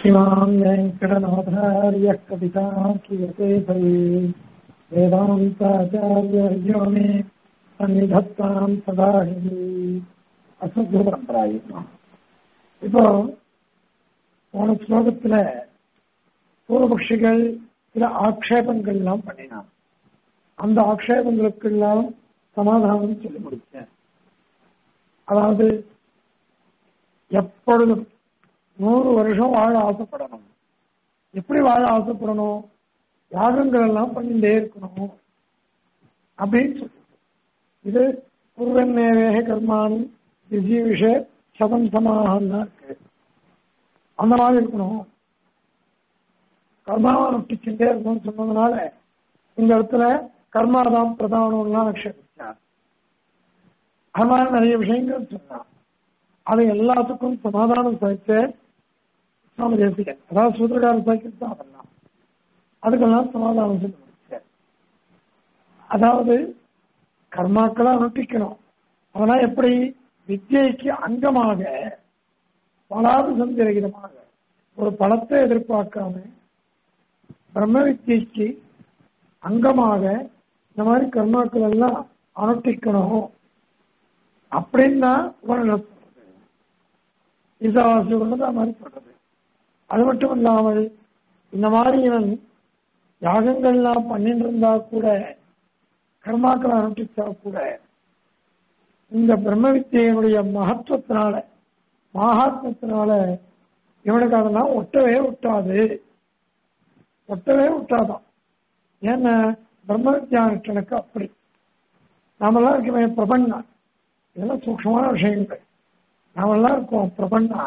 श्रीमान् वेङ्कटनाथार्यः कविता कीयते भये वेदान्ताचार्यर्यो मे सन्निधत्ताम् सदा அசத்து பரம்பராயிருக்கோம் இப்போ போன ஸ்லோகத்துல பூர்வபக்ஷிகள் சில ஆக்ஷேபங்கள் எல்லாம் பண்ணினான் அந்த ஆக்ஷேபங்களுக்கெல்லாம் சமாதானம் சொல்லி முடிச்சேன் அதாவது எப்பொழுதும் நூறு வருஷம் வாழ ஆசைப்படணும் எப்படி வாழ ஆசைப்படணும் யாகங்கள் எல்லாம் பண்ணிட்டே இருக்கணும் அப்படின்னு சொல்லி இது பூர்வநேவேக கர்மானி விஜீவிஷ சதம் சமாகம்னா இருக்கு அந்த மாதிரி இருக்கணும் கர்மாவை நொட்டிச்சுட்டே இருக்கணும்னு சொன்னதுனால இந்த இடத்துல கர்மாதான் பிரதானம்லாம் ஆக்ஷேபிச்சார் அது மாதிரி நிறைய விஷயங்கள் சொன்னான் அது எல்லாத்துக்கும் சமாதானம் சாய்த்து சுவாமி தேசிகன் அதாவது சூத்திரகார சாய்க்கு தான் அதெல்லாம் அதுக்கெல்லாம் சமாதானம் சொல்லி முடிச்சார் அதாவது கர்மாக்களை அனுஷ்டிக்கணும் அதெல்லாம் எப்படி வித்யைக்கு அங்கமாக பலாது சந்திரகிதமாக ஒரு பலத்தை எதிர்பார்க்காம பிரம்ம வித்யைக்கு அங்கமாக இந்த மாதிரி கர்மாக்கள் எல்லாம் அனுஷ்டிக்கணும் அப்படின்னா உபநிடம் சொல்றது ஈசாவாசி உபநிடம் மாதிரி சொல்றது அது மட்டும் இல்லாமல் இந்த மாதிரி இவன் யாகங்கள்லாம் பண்ணிட்டு இருந்தா கூட கர்மாக்களை அனுஷ்டிச்சா கூட இந்த பிரம்ம வித்தியனுடைய மகத்துவத்தினால மகாத்மத்தினால இவனுக்கு அதெல்லாம் ஒட்டவே ஒட்டாது ஒட்டவே ஒட்டாதான் ஏன்னா பிரம்ம வித்யானுஷ்டனுக்கு அப்படி நாமெல்லாம் இருக்கவே பிரபண்ணா இதெல்லாம் சூக்ஷமான விஷயங்கள் நாமெல்லாம் இருக்கோம் பிரபண்ணா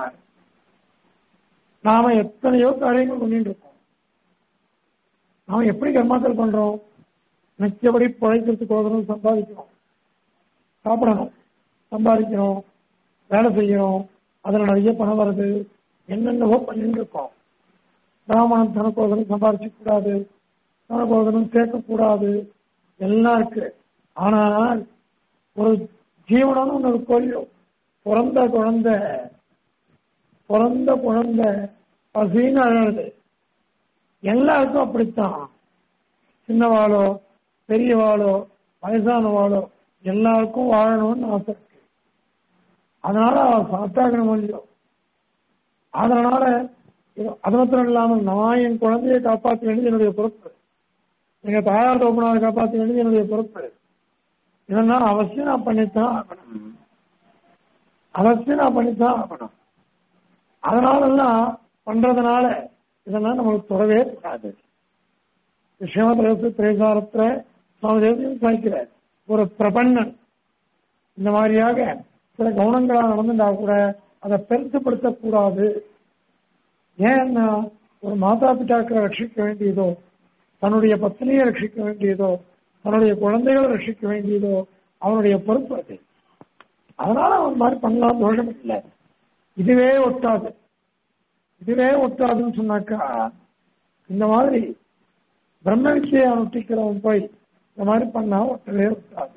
நாம எத்தனையோ காரியங்கள் பண்ணிட்டு இருக்கோம் நாம எப்படி கர்மாக்கள் பண்றோம் நிச்சயப்படி பிழைக்கிறதுக்கு ஓதணும் சம்பாதிக்கணும் சாப்பிடணும் சம்பாதிக்கணும் வேலை செய்யணும் அதில் நிறைய பணம் வருது என்னென்னவோ பண்ணிட்டு இருக்கோம் பிராமணன் தனக்கோதனும் சம்பாதிச்சு கூடாது தனக்கோதனும் சேர்க்கக்கூடாது எல்லாம் இருக்கு ஆனால் ஒரு ஜீவனம்னு ஒன்று கோயிலோ பிறந்த குழந்தை பிறந்த குழந்தை பசின்னு அழகுது எல்லாருக்கும் அப்படித்தான் சின்னவாளோ பெரியவாளோ வயசானவாளோ எல்லாருக்கும் வாழணும்னு ஆசை இருக்கு அதனால அவ சாப்பிட்டாக்கணும் இல்லையோ அதனால அது மாத்திரம் இல்லாமல் நான் என் குழந்தையை காப்பாற்ற வேண்டியது என்னுடைய பொறுப்பு எங்க தாயார் தோப்பனாவை காப்பாற்ற வேண்டியது என்னுடைய பொறுப்பு இதெல்லாம் அவசியம் நான் பண்ணித்தான் ஆகணும் அவசியம் நான் பண்ணித்தான் ஆகணும் அதனாலெல்லாம் பண்றதுனால இதெல்லாம் நம்மளுக்கு தொடவே கூடாது விஷயமத்திரசு திரைசாரத்துல சுவாமி தேவதையும் சாய்க்கிறார் ஒரு பிரபண்ணன் இந்த மாதிரியாக சில கவனங்களாக நடந்துட்டா கூட அதை பெருசுப்படுத்தக்கூடாது ஏன்னா ஒரு மாதா பிதாக்களை ரட்சிக்க வேண்டியதோ தன்னுடைய பத்னியை ரட்சிக்க வேண்டியதோ தன்னுடைய குழந்தைகளை ரட்சிக்க வேண்டியதோ அவனுடைய பொறுப்பு அது அதனால அவன் மாதிரி பண்ணலாம் தோஷம் இல்லை இதுவே ஒட்டாது இதுவே ஒட்டாதுன்னு சொன்னாக்கா இந்த மாதிரி பிரம்ம வித்தியை அனுஷ்டிக்கிறவன் போய் இந்த மாதிரி பண்ணா ஒட்டவே ஒட்டாது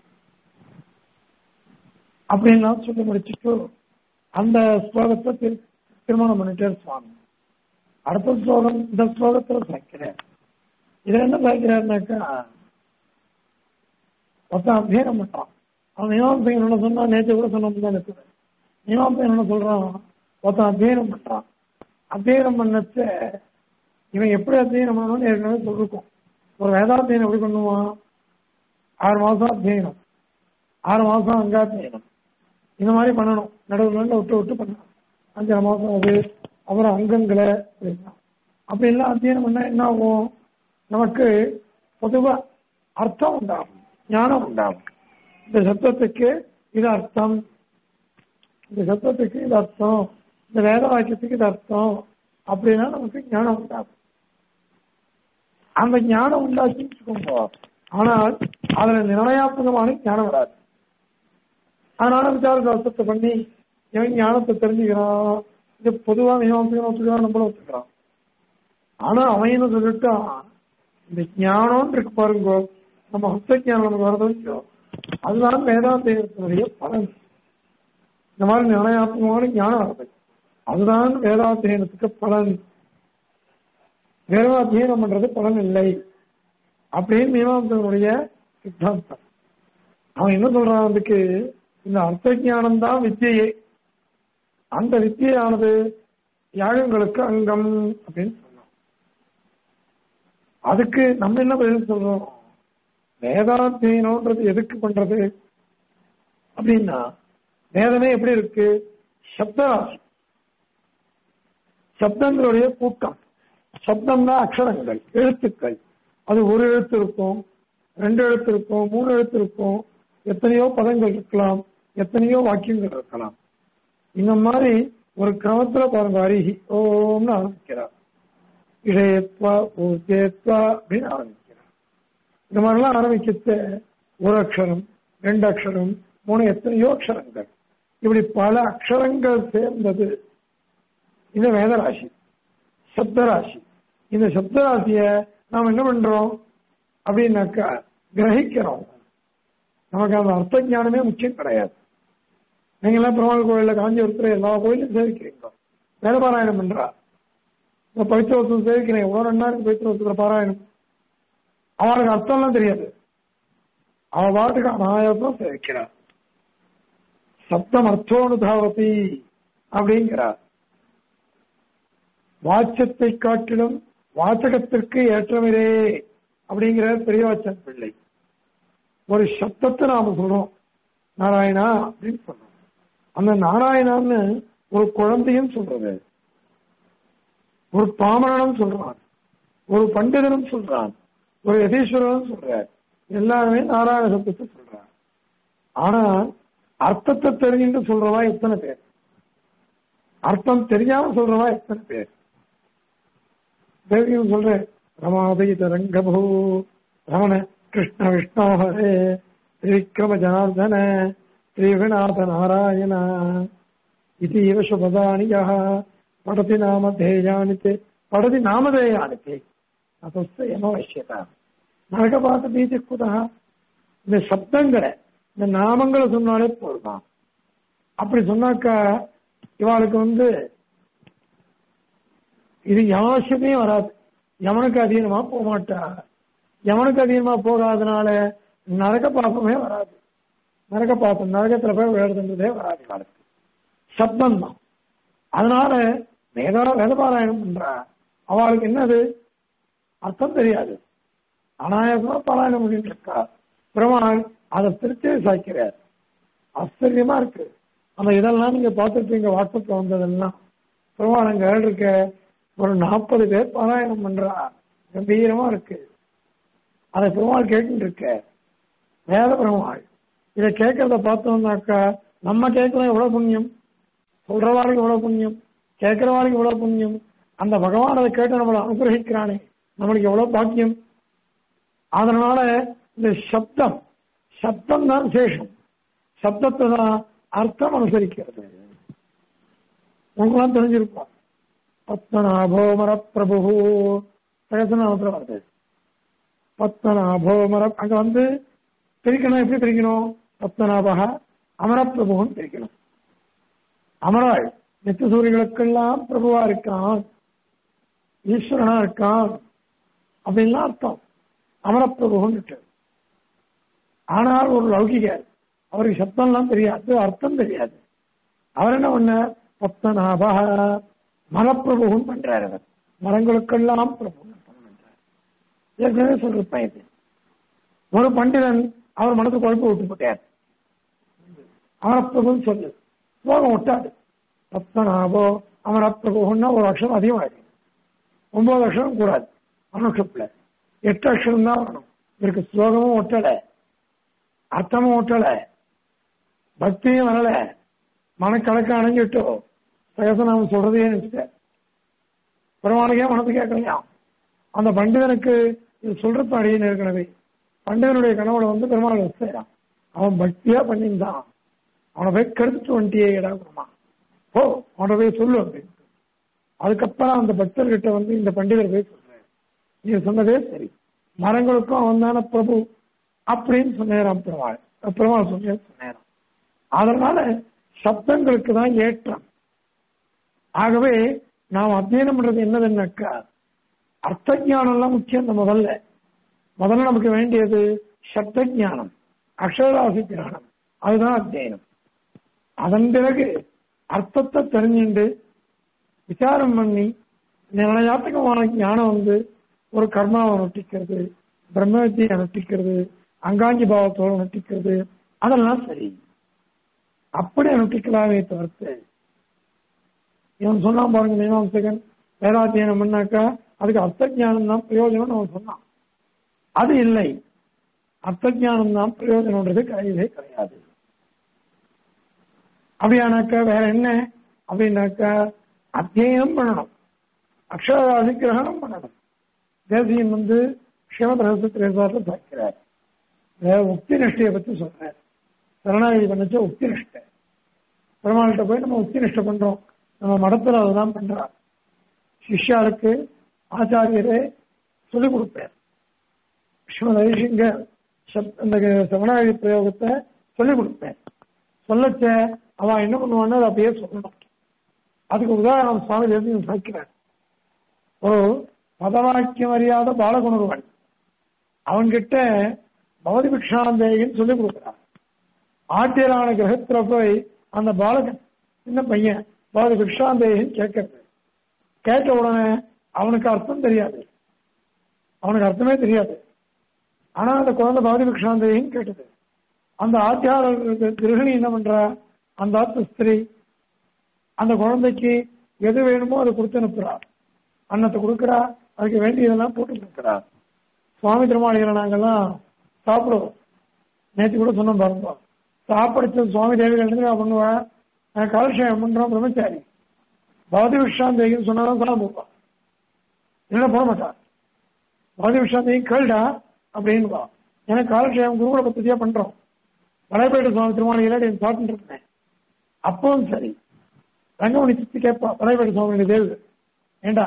அப்படின்லாம் சொல்லி முடிச்சுட்டு அந்த ஸ்லோகத்தை திருமணம் பண்ணிட்டே சுவாமி அடுத்த ஸ்லோகம் இந்த ஸ்லோகத்துல சாய்க்கிறேன் இதை என்ன சாய்க்கிறாருனாக்கா ஒருத்தன் அத்தியனம் பண்றான் அவன் மீமாசைகள் என்ன சொன்னா நேற்று கூட சொன்னோம் தான் இருக்குது மீமாசைகள் என்ன சொல்றான் ஒருத்தன் அத்தியனம் பண்றான் அத்தியனம் பண்ணச்ச இவன் எப்படி அத்தியனம் பண்ணணும்னு ஏற்கனவே சொல்லிருக்கோம் ஒரு வேதாத்தியனம் எப்படி பண்ணுவான் ஆறு மாசம் அத்தியனம் ஆறு மாசம் அங்காத்தியனம் இந்த மாதிரி பண்ணணும் நடுவு நடுவில் விட்டு விட்டு பண்ணணும் அஞ்சரை மாசம் அது அப்புறம் அங்கங்களை அப்படின்லாம் அத்தியனம் பண்ணா என்ன ஆகும் நமக்கு பொதுவா அர்த்தம் உண்டாகும் ஞானம் உண்டாகும் இந்த சத்தத்துக்கு இது அர்த்தம் இந்த சத்தத்துக்கு இது அர்த்தம் இந்த வேத வாக்கியத்துக்கு இது அர்த்தம் அப்படின்னா நமக்கு ஞானம் உண்டாகும் அந்த ஞானம் உண்டாச்சுன்னு வச்சுக்கோங்க ஆனால் அதுல நிர்ணயாத்மகமான ஞானம் வராது அதனால விசார சாஸ்திரத்தை பண்ணி இவன் ஞானத்தை தெரிஞ்சுக்கிறான் இது பொதுவா மீமாசைகள் ஒத்துக்கிறான் நம்மளும் ஒத்துக்கிறான் ஆனா அவன் என்ன சொல்லிட்டான் இந்த ஞானம் இருக்கு பாருங்க நம்ம ஹஸ்த ஞானம் நமக்கு வரது வரைக்கும் அதுதான் வேதாந்தத்தினுடைய பலன் இந்த மாதிரி நிர்ணயாத்மகமான ஞானம் வருது அதுதான் வேதாத்தியனத்துக்கு பலன் வேதாத்தியனம் பண்றது பலன் இல்லை அப்படின்னு மீமாசனுடைய சித்தாந்தம் அவன் என்ன சொல்றான் அதுக்கு இந்த அர்த்த ஞானம் தான் வித்தியை அந்த வித்தியானது யாகங்களுக்கு அங்கம் அப்படின்னு சொன்னான் அதுக்கு நம்ம என்ன பதில் சொல்றோம் வேதாத்தியனம்ன்றது எதுக்கு பண்றது அப்படின்னா வேதமே எப்படி இருக்கு சப்தராசி சப்தங்களுடைய கூட்டம் சப்தம்னா அக்ஷரங்கள் எழுத்துக்கள் அது ஒரு எழுத்து இருக்கும் ரெண்டு எழுத்து இருக்கும் மூணு எழுத்து இருக்கும் எத்தனையோ பதங்கள் இருக்கலாம் எத்தனையோ வாக்கியங்கள் இருக்கலாம் இந்த மாதிரி ஒரு கிரமத்துல பாருங்க அரிஹி ஓம்னு ஆரம்பிக்கிறார் இடையத்வா பூஜேத்வா அப்படின்னு ஆரம்பிக்கிறார் இந்த மாதிரிலாம் ஆரம்பிக்கிறது ஒரு அக்ஷரம் ரெண்டு அக்ஷரம் மூணு எத்தனையோ அக்ஷரங்கள் இப்படி பல அக்ஷரங்கள் சேர்ந்தது இந்த வேதராசி சப்தராசி இந்த சப்தராசிய நாம் என்ன பண்றோம் அப்படின்னாக்கா கிரகிக்கிறோம் நமக்கு அந்த அர்த்த ஞானமே முக்கியம் கிடையாது நீங்க எல்லாம் பெருமாள் கோயில்ல காஞ்சிபுரத்துல எல்லா கோயிலும் சேவிக்கிறீங்க வேதபாராயணம் பண்றா இந்த பவித்திரவசம் சேவிக்கிறேன் எவ்வளவு ரெண்டா இருக்கு பவித்திரவசத்துல பாராயணம் அவனுக்கு அர்த்தம்லாம் தெரியாது அவ பாட்டுக்கு அனாயசம் சேவிக்கிறார் சப்தம் அர்த்தோனுதாவதி அப்படிங்கிறார் வாச்சத்தை காட்டிலும் வாசகத்திற்கு ஏற்றமிரே அப்படிங்கிற பெரியவாச்சன் பிள்ளை ஒரு சப்தத்தை நாம சொல்றோம் நாராயணா அப்படின்னு சொல்றோம் அந்த நாராயணான்னு ஒரு குழந்தையும் சொல்றது ஒரு பாமரனும் சொல்றான் ஒரு பண்டிதனும் சொல்றான் ஒரு யதீஸ்வரனும் சொல்றார் எல்லாருமே நாராயண சப்தத்தை சொல்றான் ஆனா அர்த்தத்தை தெரிஞ்சுட்டு சொல்றவா எத்தனை பேர் அர்த்தம் தெரியாம சொல்றவா எத்தனை பேர் தேவியும் சொல்றேன் ரமாதயித ரங்கபூ ரமண கிருஷ்ண விஷ்ணோ ஹரே ஸ்ரீவிக்ரம ஜனார்தன ஸ்ரீவிநாத நாராயண இது இவ சுபதானி யः படதி நாமதேயானி தே படதி நாமதேயானி தே அதஸ்த யமவசியதா நரகபாத பீதி குதா இந்த சப்தங்களை இந்த நாமங்களை சொன்னாலே போதுதான் அப்படி சொன்னாக்கா இவாளுக்கு வந்து இது யாவசியமே வராது எவனுக்கு அதிகமா போக மாட்டா எவனுக்கு அதிகமா போகாதனால நரக பாப்பமே வராது நரக பாப்பம் நரகத்துல போய் விழுதுன்றதே வராது காலத்துக்கு சப்தம் தான் அதனால வேத வேதபாராயணம் பண்றா அவளுக்கு என்னது அர்த்தம் தெரியாது அனாயசமா பாராயணம் பண்ணிட்டு இருக்கா பெருமாள் அதை திருத்தி சாய்க்கிறார் ஆச்சரியமா இருக்கு அந்த இதெல்லாம் நீங்க பார்த்துருப்பீங்க வாட்ஸ்அப்ல வந்ததெல்லாம் பெருமாள் அங்க இருக்க ஒரு நாற்பது பேர் பாராயணம் பண்றா கம்பீரமா இருக்கு அதை பெருமாள் கேட்டுட்டு இருக்க வேத பெருமாள் இதை கேட்கறத பார்த்தோம்னாக்கா நம்ம கேட்கறோம் எவ்வளவு புண்ணியம் சொல்றவாளுக்கு எவ்வளவு புண்ணியம் கேட்கிறவாளுக்கு எவ்வளவு புண்ணியம் அந்த பகவான் அதை கேட்டு நம்மளை அனுகிரகிக்கிறானே நம்மளுக்கு எவ்வளவு பாக்கியம் அதனால இந்த சப்தம் சப்தம் தான் சேஷம் சப்தத்தை தான் அர்த்தம் அனுசரிக்கிறது உங்களுக்கெல்லாம் தெரிஞ்சிருப்போம் பத்மநாபோமர பிரபு சகசநாமத்தில் வருது பத்மநாபோமர அங்க வந்து பிரிக்கணும் எப்படி பிரிக்கணும் பத்மநாபக அமரப்பிரபுன்னு பிரிக்கணும் அமராள் நித்திய சூரியர்களுக்கெல்லாம் பிரபுவா இருக்கான் ஈஸ்வரனா இருக்கான் அப்படின்லாம் அர்த்தம் அமரப்பிரபுன்னு ஆனால் ஒரு லௌகிகர் அவருக்கு சப்தம்லாம் தெரியாது அர்த்தம் தெரியாது அவர் என்ன பண்ண பத்மநாபா மரப்பிரபுவும் பண்றாரு அவர் மரங்களுக்கெல்லாம் பிரபு பண்றாரு ஏற்கனவே சொல்லிருப்பேன் இது ஒரு பண்டிதன் அவர் மனசு குழப்ப விட்டு போட்டார் அமரப்பிரபுன்னு சொல்லு ஸ்லோகம் ஒட்டாது பத்மநாபோ அமரப்பிரபுன்னா ஒரு அக்ஷரம் அதிகமாயிடும் ஒன்பது அக்ஷரம் கூடாது அனுஷப்ல எட்டு அக்ஷரம் தான் வரணும் இவருக்கு ஸ்லோகமும் ஒட்டலை அர்த்தமும் ஒட்டலை பக்தியும் வரல மனக்கணக்கு அணைஞ்சிட்டோ சகசநாமம் சொல்றதே நினைச்சிட்ட பெருமானுக்கே மனசு கேட்கலையா அந்த பண்டிதனுக்கு இது சொல்றது அடியேன் ஏற்கனவே பண்டிதனுடைய கனவுல வந்து பெருமாள் வசைறான் அவன் பக்தியா பண்ணியிருந்தான் அவனை போய் கெடுத்துட்டு வந்துட்டியே இடா பெருமா ஓ அவனை போய் சொல்லு அப்படின்னு அதுக்கப்புறம் அந்த பக்தர்கிட்ட வந்து இந்த பண்டிதர் போய் சொல்றேன் நீ சொன்னதே சரி மரங்களுக்கும் அவன் தானே பிரபு அப்படின்னு சொன்னேராம் பெருமாள் பெருமாள் சொன்ன சொன்னேராம் அதனால சப்தங்களுக்கு தான் ஏற்றம் ஆகவே நாம் அத்தியனம் பண்றது என்னதுன்னாக்கா அர்த்த ஞானம்லாம் முக்கியம் இந்த முதல்ல முதல்ல நமக்கு வேண்டியது சப்த ஞானம் அக்ஷராசி ஞானம் அதுதான் அத்தியனம் அதன் பிறகு அர்த்தத்தை தெரிஞ்சுண்டு விசாரம் பண்ணி நிலையாத்தகமான ஞானம் வந்து ஒரு கர்மாவை நொட்டிக்கிறது பிரம்மவித்தியை அனுஷ்டிக்கிறது அங்காங்கி பாவத்தோடு அனுஷ்டிக்கிறது அதெல்லாம் சரி அப்படி அனுஷ்டிக்கலாமே தவிர்த்து இவன் சொன்னான் பாருங்க மீமாம்சகன் வேதாத்தியனம் பண்ணாக்கா அதுக்கு அர்த்த ஞானம் தான் பிரயோஜனம் அவன் சொன்னான் அது இல்லை அர்த்த ஞானம் தான் பிரயோஜனம்ன்றது கிடையவே கிடையாது அப்படியானாக்கா வேற என்ன அப்படின்னாக்கா அத்தியனம் பண்ணணும் அக்ஷராதி கிரகணம் பண்ணணும் தேசியம் வந்து ஸ்ரீமத் ரகசிய ரேசாரில் பார்க்கிறார் உக்தி நிஷ்டையை பற்றி சொல்றார் சரணாகதி பண்ணச்ச உக்தி நிஷ்டை பெருமாள்கிட்ட போய் நம்ம உக்தி நிஷ்டை பண்றோம் நம்ம மடத்துல அதுதான் பண்றார் சிஷ்யாளுக்கு ஆச்சாரியரே சொல்லிக் கொடுப்பார் ஸ்ரீமத் ஹரிசிங்க இந்த சரணாகதி பிரயோகத்தை சொல்லிக் கொடுப்பேன் சொல்லச்ச அவன் என்ன பண்ணுவான்னு அதை அப்படியே சொல்லணும் அதுக்கு உதாரணம் சுவாமி தேசியம் சாய்க்கிறார் ஒரு பதவாக்கியம் அறியாத பாலகுணருவன் அவன்கிட்ட பவதி பிக்ஷாந்தேகின்னு சொல்லிக் கொடுக்குறான் ஆட்டியரான கிரகத்துல போய் அந்த பாலகன் சின்ன பையன் பவதி பிக்ஷாந்தேகின்னு கேட்கறது கேட்ட உடனே அவனுக்கு அர்த்தம் தெரியாது அவனுக்கு அர்த்தமே தெரியாது ஆனா அந்த குழந்தை பவதி பிக்ஷாந்தேகின்னு கேட்டது அந்த ஆத்தியார கிரகிணி என்ன பண்றா அந்த ஆத்ம ஸ்திரீ அந்த குழந்தைக்கு எது வேணுமோ அதை கொடுத்து அனுப்புறா அன்னத்தை கொடுக்குறா அதுக்கு வேண்டியதெல்லாம் போட்டு கொடுக்குறா சுவாமி திருமாளிகளை நாங்கெல்லாம் சாப்பிடுவோம் நேற்று கூட சொன்னோம் பாருங்க சாப்பிடுச்ச சுவாமி தேவிகள் நான் பண்ணுவேன் நான் காலட்சேபம் பண்றோம் பிரம்மச்சாரி பௌதி விஷாந்தேகின்னு சொன்னாலும் சாப்பிடுவான் இல்லை போட மாட்டான் பௌதி விஷாந்தேகி கேள்டா அப்படின்வா எனக்கு காலட்சேபம் குருகுல பத்திரியா பண்றோம் வளைப்பேட்டு சுவாமி திருமாளிகளை சாப்பிட்டு இருந்தேன் அப்பவும் சரி ரங்கமணி சித்தி கேட்பா வளைப்பேட்டு சுவாமி தேவி ஏண்டா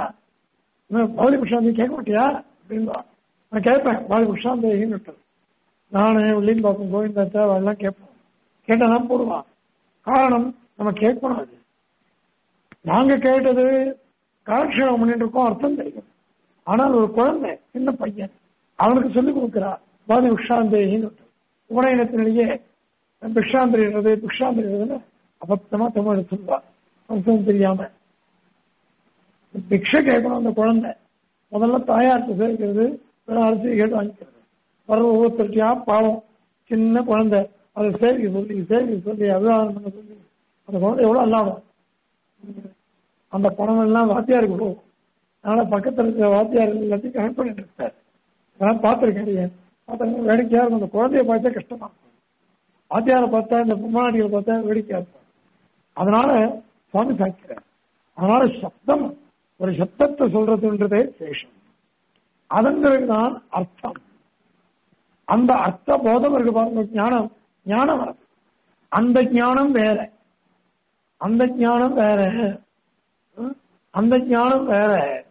பௌதி விஷாந்தி கேட்க மாட்டியா அப்படின்வா நான் கேட்பேன் பௌதி விஷாந்தேகின்னு நானு உள்ளின்னு பார்ப்போம் கோவிந்தாத்தா அதெல்லாம் கேட்போம் கேட்டதான் போடுவான் காரணம் நம்ம கேட்கணும் அது நாங்க கேட்டது காலக்ஷேபம் பண்ணிட்டு இருக்கோம் அர்த்தம் தெரியும் ஆனால் ஒரு குழந்தை சின்ன பையன் அவனுக்கு சொல்லிக் கொடுக்கிறா பாதி விஷாந்தேகின்னு உபநயனத்திலேயே பிக்ஷாந்திரிடுறது பிக்ஷாந்திரிடுறதுன்னு அபத்தமா தமிழ் சொல்லுவா அர்த்தம் தெரியாம பிக்ஷை கேட்கணும் அந்த குழந்தை முதல்ல தாயார்த்த சேர்க்கிறது அரிசி கேட்டு வாங்கிக்கிறது வர ஒவ்வொருத்தருக்கையா பாவம் சின்ன குழந்தை அதை சேர்க்க சொல்லி சேர்க்க சொல்லி அபிவாதம் பண்ண சொல்லி அந்த குழந்தை எவ்வளவு அல்லாடும் அந்த பணம் எல்லாம் வாத்தியாருக்கு விடுவோம் அதனால பக்கத்துல இருக்கிற வாத்தியார் எல்லாத்தையும் கனெக்ட் பண்ணிட்டு இருக்காரு அதெல்லாம் பார்த்துருக்கேன் பார்த்தா வேடிக்கையா இருக்கும் அந்த குழந்தைய பார்த்தா கஷ்டமா இருக்கும் வாத்தியாரை பார்த்தா இந்த பொம்மாடிகளை பார்த்தா வேடிக்கையா இருக்கும் அதனால சுவாமி சாய்க்கிறார் அதனால சப்தம் ஒரு சப்தத்தை சொல்றதுன்றதே சேஷம் அதன் பிறகுதான் அர்த்தம் அந்த அர்த்த போதம் இருக்கு பாருங்க ஞானம் ஞானம் வருது அந்த ஞானம் வேற அந்த ஞானம் வேற அந்த ஞானம் வேற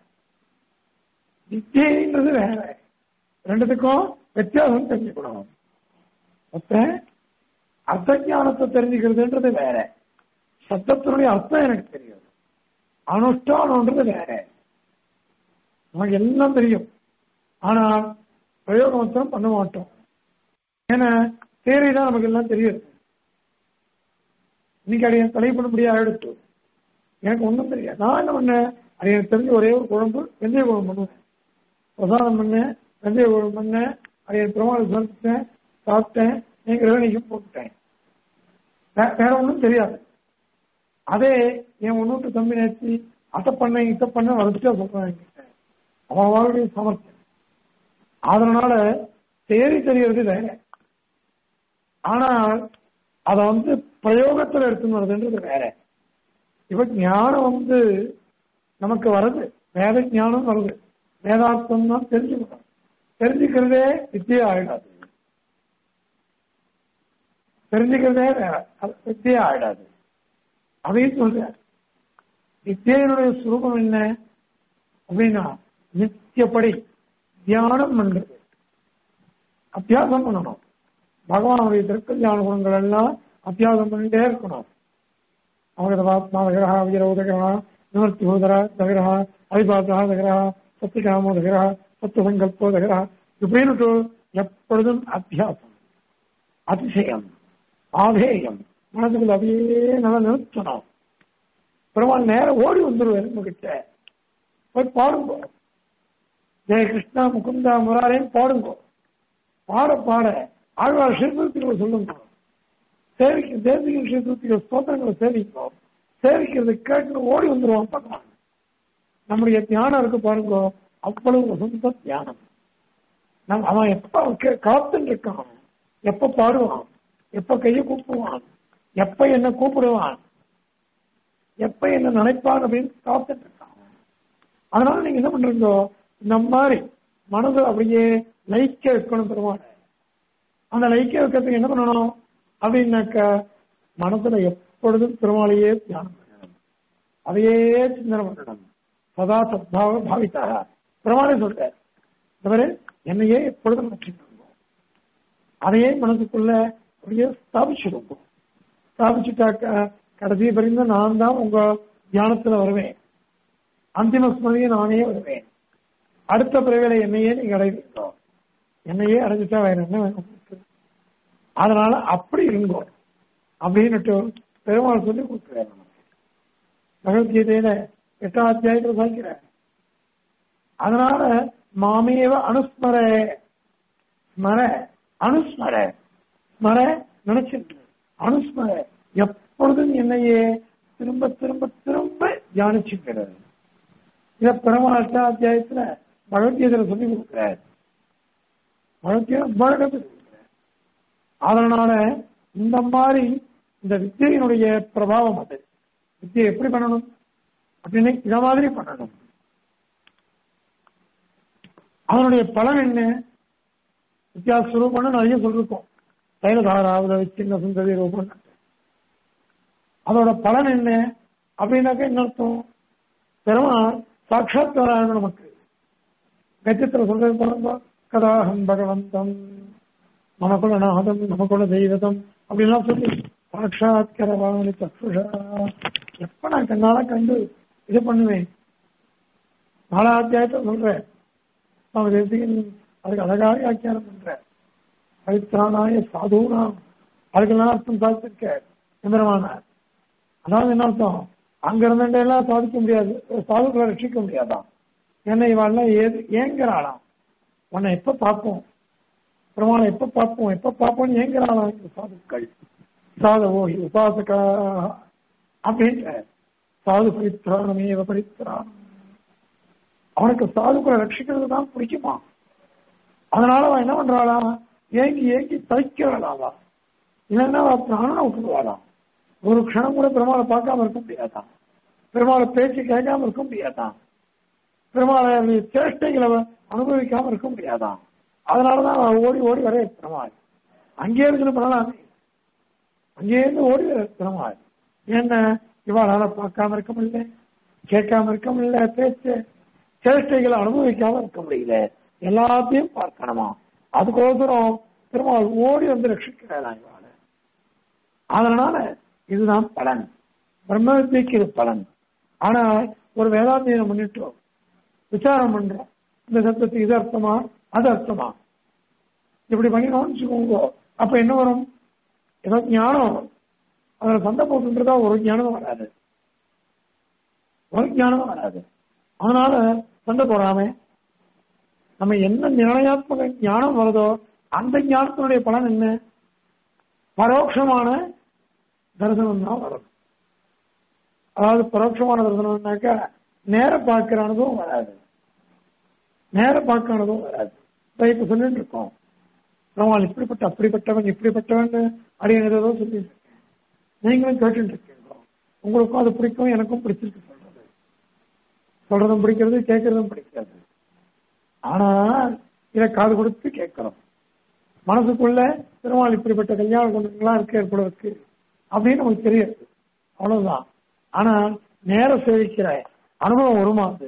வித்தியன்றது வேற ரெண்டுத்துக்கும் வித்தியாசம் தெரிஞ்சுக்கணும் மொத்த அர்த்த ஞானத்தை தெரிஞ்சுக்கிறதுன்றது வேற சத்தத்தினுடைய அர்த்தம் எனக்கு தெரியும் அனுஷ்டானம்ன்றது வேற நமக்கு எல்லாம் தெரியும் ஆனால் பிரயோகமத்தம் பண்ண மாட்டோம் ஏன்னா தேரை தான் நமக்கு எல்லாம் தெரியுது இன்னைக்கு அடைய தலை பண்ண முடியாது ஆயிடுச்சு எனக்கு ஒன்றும் தெரியாது நான் என்ன பண்ணேன் அது எனக்கு தெரிஞ்ச ஒரே ஒரு குழம்பு வெந்தய குழம்பு பண்ணுவேன் பிரசாதம் பண்ணேன் வெந்தய குழம்பு பண்ணேன் அது என் பிரமாணம் சமைச்சிட்டேன் சாப்பிட்டேன் என் கிரகணிக்கும் போட்டுட்டேன் வேற ஒன்றும் தெரியாது அதே என் ஒன்னூட்டு தம்பி நேர்த்தி அதை பண்ண இதை பண்ண வளர்த்துட்டா சொல்றேன் என்கிட்ட அவனுடைய சமர்த்தம் அதனால தேடி தெரியறது வேற ஆனால் அத வந்து பிரயோகத்துல எடுத்துன்னு வருதுன்றது வேற இப்ப ஞானம் வந்து நமக்கு வருது வேத ஞானம் வருது வேதார்த்தம் தான் தெரிஞ்சுக்கணும் தெரிஞ்சுக்கிறதே வித்தியா ஆயிடாது தெரிஞ்சுக்கிறதே வேற வித்தியா ஆயிடாது அதையும் சொல்ற வித்தியனுடைய சுரூபம் என்ன அப்படின்னா நித்தியப்படி தியானம் பண்றது அத்தியாசம் பண்ணணும் பகவானுடைய திருக்கல்யாண குணங்கள் எல்லாம் அத்தியாசம் பண்ணிட்டே இருக்கணும் அவங்க ஆத்மா விக்கிரகா விஜர உதகரணா நிவர்த்தி ஹோதரா தகரா அவிபாசா தகரா சத்தியகாமோ தகரா சத்துவ சங்கல்போ தகரா இப்படின்னு எப்பொழுதும் அத்தியாசம் அதிசயம் ஆதேயம் மனதுக்குள்ள அப்படியே நல்லா நிறுத்தணும் பெருமாள் நேரம் ஓடி வந்துருவாரு உங்ககிட்ட போய் பாடுங்க ஜெய கிருஷ்ணா முகுந்தா முராரேன்னு பாடுங்க பாட பாட ஆழ்வார் ஸ்ரீபூர்த்திகளை சொல்லுங்க சேவிக்க தேசிக ஸ்ரீபூர்த்திகள் ஸ்தோத்திரங்களை சேவிக்கும் சேவிக்கிறது கேட்டு ஓடி வந்துருவான் பகவான் நம்முடைய தியானம் இருக்கு பாருங்க அவ்வளவு சொந்த தியானம் நம்ம அவன் எப்ப கே- காத்துட்டு இருக்கான் எப்ப பாடுவான் எப்ப கையை கூப்பிடுவான் எப்ப என்ன கூப்பிடுவான் எப்ப என்ன நினைப்பான் அப்படின்னு காத்துட்டு இருக்கான் அதனால நீங்க என்ன பண்றீங்க இந்த மாதிரி மனது அப்படியே லைக்க வைக்கணும் பெருமாள் அந்த லைக்க வைக்கிறதுக்கு என்ன பண்ணணும் அப்படின்னாக்க மனசுல எப்பொழுதும் பெருமாளையே தியானம் பண்ணணும் அதையே சிந்தனை பண்ணணும் சதா சத்பாவ பாவித்தா பெருமாளே சொல்றார் தவிர என்னையே எப்பொழுதும் வச்சுக்கணும் அதையே மனசுக்குள்ள அப்படியே ஸ்தாபிச்சிடுவோம் ஸ்தாபிச்சுட்டாக்க கடைசி வரைக்கும் நான் தான் உங்க தியானத்துல வருவேன் அந்திம ஸ்மதியை நானே வருவேன் அடுத்த பிறவில என்னையே நீங்க அடைவீங்க என்னையே அடைஞ்சிட்டா வேற என்ன வேணும் உங்களுக்கு? அதனால அப்படி இருங்கோ அப்படின்னுட்டு பெருமாள் சொல்லி கொடுக்குறாரு நமக்கு பகவத்கீதையில எட்டாம் அத்தியாயத்துல சொல்கிறேன் அதனால மாமேவ அனுஸ்மர ஸ்மர அனுஸ்மர ஸ்மர நினைச்சிட்டு அனுஸ்மர எப்பொழுதும் என்னையே திரும்ப திரும்ப திரும்ப தியானிச்சுக்கிறது இத பெருமாள் எட்டாம் அத்தியாயத்துல பகவத்கீதையில சொல்லி கொடுக்கிறார் பகவத்கீதை பகவத் கொடுக்கிறார் அதனால இந்த மாதிரி இந்த வித்தியினுடைய பிரபாவம் அது வித்தியை எப்படி பண்ணணும் அப்படின்னு இத மாதிரி பண்ணணும் அதனுடைய பலன் என்ன வித்தியாச ரூபம்னு நிறைய சொல்லிருக்கோம் தைலதாராவது சின்ன சுந்தரி ரூபம் அதோட பலன் என்ன அப்படின்னாக்க என்ன அர்த்தம் பெருமாள் சாட்சாத் வராங்க நமக்கு கச்சத்துல சொல்றது பாருங்க கதாஹம் பகவந்தம் நமக்குள்ள நாதம் நமக்குள்ள தெய்வதம் அப்படின்லாம் சொல்லி சாட்சாத் கரவாணி சக்ஷுஷா எப்ப நான் கண்ணால கண்டு இது பண்ணுவேன் நாலா அத்தியாயத்தை சொல்றேன் நம்ம தேசிகன் அதுக்கு அழகாக வியாக்கியானம் பண்ற பவித்ரானாய சாதுனாம் அதுக்கெல்லாம் அர்த்தம் சாதிச்சிருக்க எம்பெருமானார் அதாவது என்ன அர்த்தம் அங்க இருந்தே எல்லாம் சாதிக்க முடியாது சாதுக்களை ரட்சிக்க முடியாதான் ஏன்னா இவாள்லாம் ஏது ஏங்குறாளாம் உன்னை எப்ப பார்ப்போம் பிரமாணம் எப்ப பார்ப்போம் எப்ப பார்ப்போம்னு ஏங்குறாளாம் இந்த சாதுக்கள் சாதவோ ஹி உபாசகா அப்படின்ற சாது பரித்ராணமேவ பரித்ராணம் அவனுக்கு சாதுக்களை ரட்சிக்கிறது தான் பிடிக்குமா அதனால அவன் என்ன பண்றாளா ஏங்கி ஏங்கி தவிக்கிறாளாவா இல்லைன்னா அவ பிராணனை விட்டுருவாளாம் ஒரு க்ஷணம் கூட பெருமாளை பார்க்காம இருக்க முடியாதான் பெருமாளை பேச்சு கேட்காம இருக்க முடியாதான் பெருமாளை சேஷ்டைகளை அனுபவிக்காம இருக்க முடியாதான் அதனாலதான் அவன் ஓடி ஓடி வர பெருமாள் அங்கே இருக்கிற பண்ணலாமே அங்கே இருந்து ஓடி வர பெருமாள் என்ன இவாளால பார்க்காம இருக்க முடியல கேட்காம இருக்க முடியல பேச்சு சேஷ்டைகளை அனுபவிக்காம இருக்க முடியல எல்லாத்தையும் பார்க்கணுமா அதுக்கோசரம் பெருமாள் ஓடி வந்து ரட்சிக்கிறான் இவாள அதனால இதுதான் பலன் பிரம்ம வித்தியக்கு இது பலன் ஆனா ஒரு வேதாந்தியம் முன்னிட்டோம் விசாரம் பண்றோம் இந்த சத்தத்துக்கு இது அர்த்தமா அது அர்த்தமா இப்படி பண்ணினோம்னு வச்சுக்கோங்க அப்ப என்ன வரும் ஏதோ ஞானம் வரும் அதுல சண்டை போட்டுன்றதா ஒரு ஞானம் வராது ஒரு ஞானம் வராது அதனால சண்டை போடாம நம்ம என்ன நிர்ணயாத்மக ஞானம் வருதோ அந்த ஞானத்தினுடைய பலன் என்ன பரோட்சமான தரிசனம் தான் வரும் அதாவது பரோட்சமான தரிசனம்னாக்கா நேர பார்க்கிற அனுபவம் வராது நேர பார்க்கிற அனுபவம் வராது இப்ப இப்ப சொல்லிட்டு இருக்கோம் பெருமாள் இப்படிப்பட்ட அப்படிப்பட்டவன் இப்படிப்பட்டவன் அப்படின்னு ஏதோ சொல்லிட்டு இருக்கேன் நீங்களும் கேட்டுட்டு இருக்கீங்க உங்களுக்கும் அது பிடிக்கும் எனக்கும் பிடிச்சிருக்கு சொல்றது சொல்றதும் பிடிக்கிறது கேட்கறதும் பிடிக்காது ஆனா இதை காது கொடுத்து கேட்கிறோம் மனசுக்குள்ள பெருமாள் இப்படிப்பட்ட கல்யாண குணங்கள்லாம் இருக்கு ஏற்படுவதற்கு அப்படின்னு நமக்கு தெரியாது அவ்வளவுதான் ஆனா நேர சேவிக்கிற அனுபவம் வருமா அது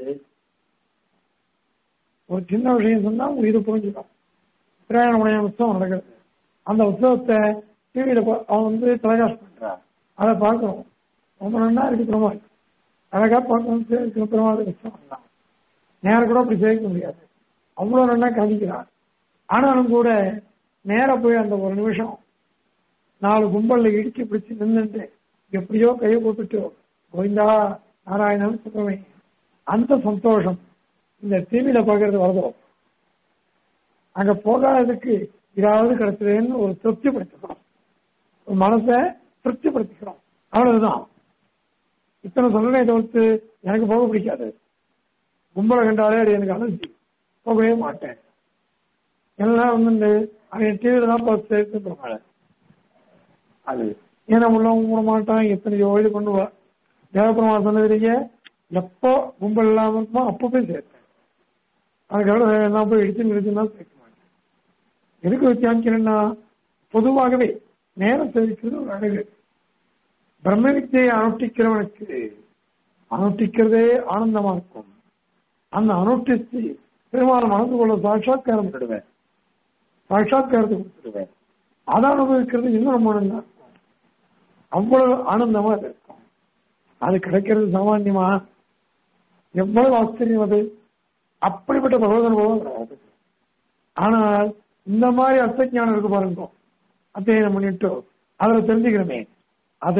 ஒரு சின்ன விஷயம் சொன்னா உங்களுக்கு இது புரிஞ்சுக்கும் பிரயாணமுடைய உற்சவம் நடக்குது அந்த உற்சவத்தை டிவியில அவன் வந்து டெலிகாஸ்ட் பண்றான் அதை பார்க்கிறோம் ரொம்ப நல்லா இருக்கு பெருமாள் அழகா பார்க்கணும் சேர்க்கிற பெருமாள் இஷ்டம் பண்ணலாம் நேரம் கூட அப்படி சேர்க்க முடியாது அவ்வளவு நல்லா கணிக்கிறார் ஆனாலும் கூட நேர போய் அந்த ஒரு நிமிஷம் நாலு கும்பல்ல இடிச்சு பிடிச்சு நின்றுட்டு எப்படியோ கையை போட்டுட்டு கோவிந்தா நாராயணன் சுப்பிரமணி அந்த சந்தோஷம் இந்த டிவியில பாக்குறது வருதோ அங்க போகாததுக்கு இதாவது கிடைச்சதுன்னு ஒரு திருப்திப்படுத்திக்கிறோம் ஒரு மனசை திருப்திப்படுத்திக்கிறோம் அவ்வளவுதான் இத்தனை சொல்லணே தவிர்த்து எனக்கு போக பிடிக்காது கும்பலை கண்டாலே அது எனக்கு அலர்ஜி போகவே மாட்டேன் எல்லாம் வந்து அவன் டிவியில தான் பார்த்து சேர்த்துருப்பாங்க அது ஏன்னா உள்ளவங்க கூட மாட்டான் எத்தனையோ இது பண்ணுவா தேவபெருமா சொன்னதுலயே எப்போ கும்பல் இல்லாம இருக்குமோ அப்போ போய் சேர்த்தேன் அதுக்காக எல்லாம் போய் இடிச்சு நிறுத்தினா சேர்க்க மாட்டேன் எதுக்கு வித்தியாசிக்கிறேன்னா பொதுவாகவே நேரம் சேவிக்கிறது ஒரு அழகு பிரம்ம வித்தியை அனுஷ்டிக்கிறவனுக்கு அனுஷ்டிக்கிறதே ஆனந்தமா இருக்கும் அந்த அனுஷ்டித்து பெருமாள் மனது கொள்ள சாட்சாத்காரம் விடுவேன் சாட்சாத்காரத்தை கொடுத்துடுவேன் அதை அனுபவிக்கிறது இன்னும் ரொம்ப நல்லா இருக்கும் அவ்வளவு ஆனந்தமா அது இருக்கும் அது கிடைக்கிறது சாமான்யமா எவ்வளவு ஆச்சரியம் அது அப்படிப்பட்ட பகவத் அனுபவம் கிடையாது ஆனால் இந்த மாதிரி அர்த்த ஞானம் இருக்கு பாருங்க அத்தியனம் பண்ணிட்டு அதுல தெரிஞ்சுக்கிறோமே அது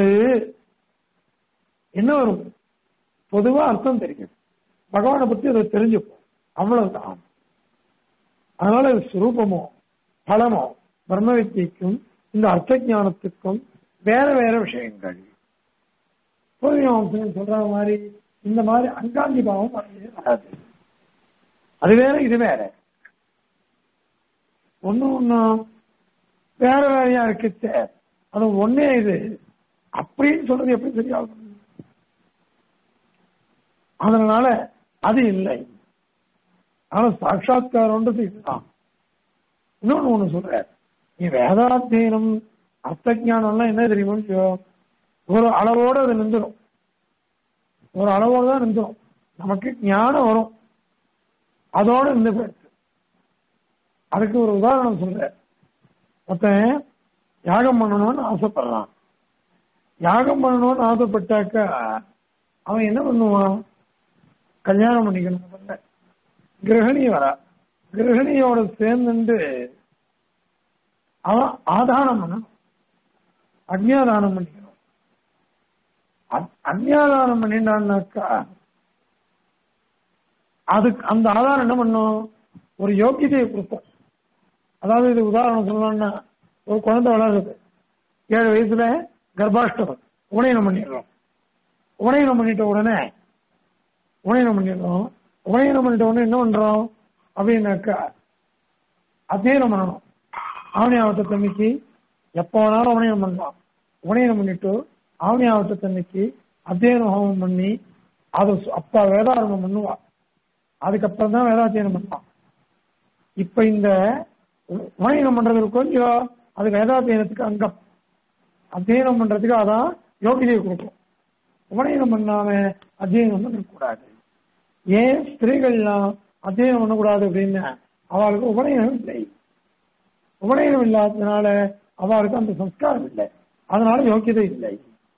என்ன வரும் பொதுவா அர்த்தம் தெரியும் பகவானை பத்தி அதை தெரிஞ்சுப்போம் அவ்வளவுதான் அதனால சுரூபமோ பலமோ பிரம்ம வித்தியக்கும் இந்த அர்த்த ஞானத்துக்கும் வேற வேற விஷயங்கள் பூர்வீகம் சொல்ற மாதிரி இந்த மாதிரி அங்காங்கி பாவம் வரவே வராது அது வேற இது வேற ஒண்ணு ஒண்ணு வேற வேறையா இருக்குச்சே அது ஒன்னே இது அப்படின்னு சொல்றது எப்படி சரியாகும் அதனால அது இல்லை ஆனா சாட்சா்காரம்ன்றது இதுதான் இன்னொன்னு ஒண்ணு சொல்ற நீ வேதாத்தியனம் அர்த்த ஞானம்லாம் என்ன தெரியுமோ ஒரு அளவோட அது நின்றுடும் ஒரு அளவோட தான் நின்றுடும் நமக்கு ஞானம் வரும் அதோட நின்று போயிடுச்சு அதுக்கு ஒரு உதாரணம் சொல்ற ஒருத்தன் யாகம் பண்ணணும்னு ஆசைப்படலாம் யாகம் பண்ணணும்னு ஆசைப்பட்டாக்கா அவன் என்ன பண்ணுவான் கல்யாணம் பண்ணிக்கணும் முதல்ல கிரகணி வரா கிரகணியோட சேர்ந்துட்டு அவன் ஆதானம் பண்ணணும் அக்ஞாதானம் பண்ணிக்கணும் அக்ஞாதானம் பண்ணிட்டான்னாக்கா அதுக்கு அந்த ஆதாரம் என்ன பண்ணும் ஒரு யோக்கியதையை கொடுப்போம் அதாவது இது உதாரணம் சொல்லணும்னா ஒரு குழந்தை வளருது ஏழு வயசுல கர்ப்பாஷ்டமம் உபநயனம் பண்ணிடுறோம் உபநயனம் பண்ணிட்ட உடனே உபநயனம் பண்ணிடுறோம் உபநயனம் பண்ணிட்ட உடனே என்ன பண்றோம் அப்படின்னாக்கா அத்தியனம் பண்ணணும் ஆவணி ஆவட்டத்தன்னைக்கு எப்போ வேணாலும் உபநயனம் பண்ணலாம் உபநயனம் பண்ணிட்டு ஆவணி ஆவட்டத்தன்னைக்கு அத்தியனம் ஹோமம் பண்ணி அது அப்பா வேதாரம்பம் பண்ணுவா அதுக்கப்புறம் தான் வேதாத்தியனம் பண்ணலாம் இப்ப இந்த உபநயனம் பண்றதுக்கு கொஞ்சம் அது வேதாத்தியனத்துக்கு அங்கம் அத்தியனம் பண்றதுக்கு அதான் யோகிதையை கொடுக்கும் உபநயனம் பண்ணாம அத்தியனம் பண்ணக்கூடாது ஏன் ஸ்திரீகள்லாம் அத்தியனம் பண்ணக்கூடாது அப்படின்னு அவளுக்கு உபநயனம் இல்லை உபநயனம் இல்லாததுனால அவளுக்கு அந்த சம்ஸ்காரம் இல்லை அதனால யோக்கியதை இல்லை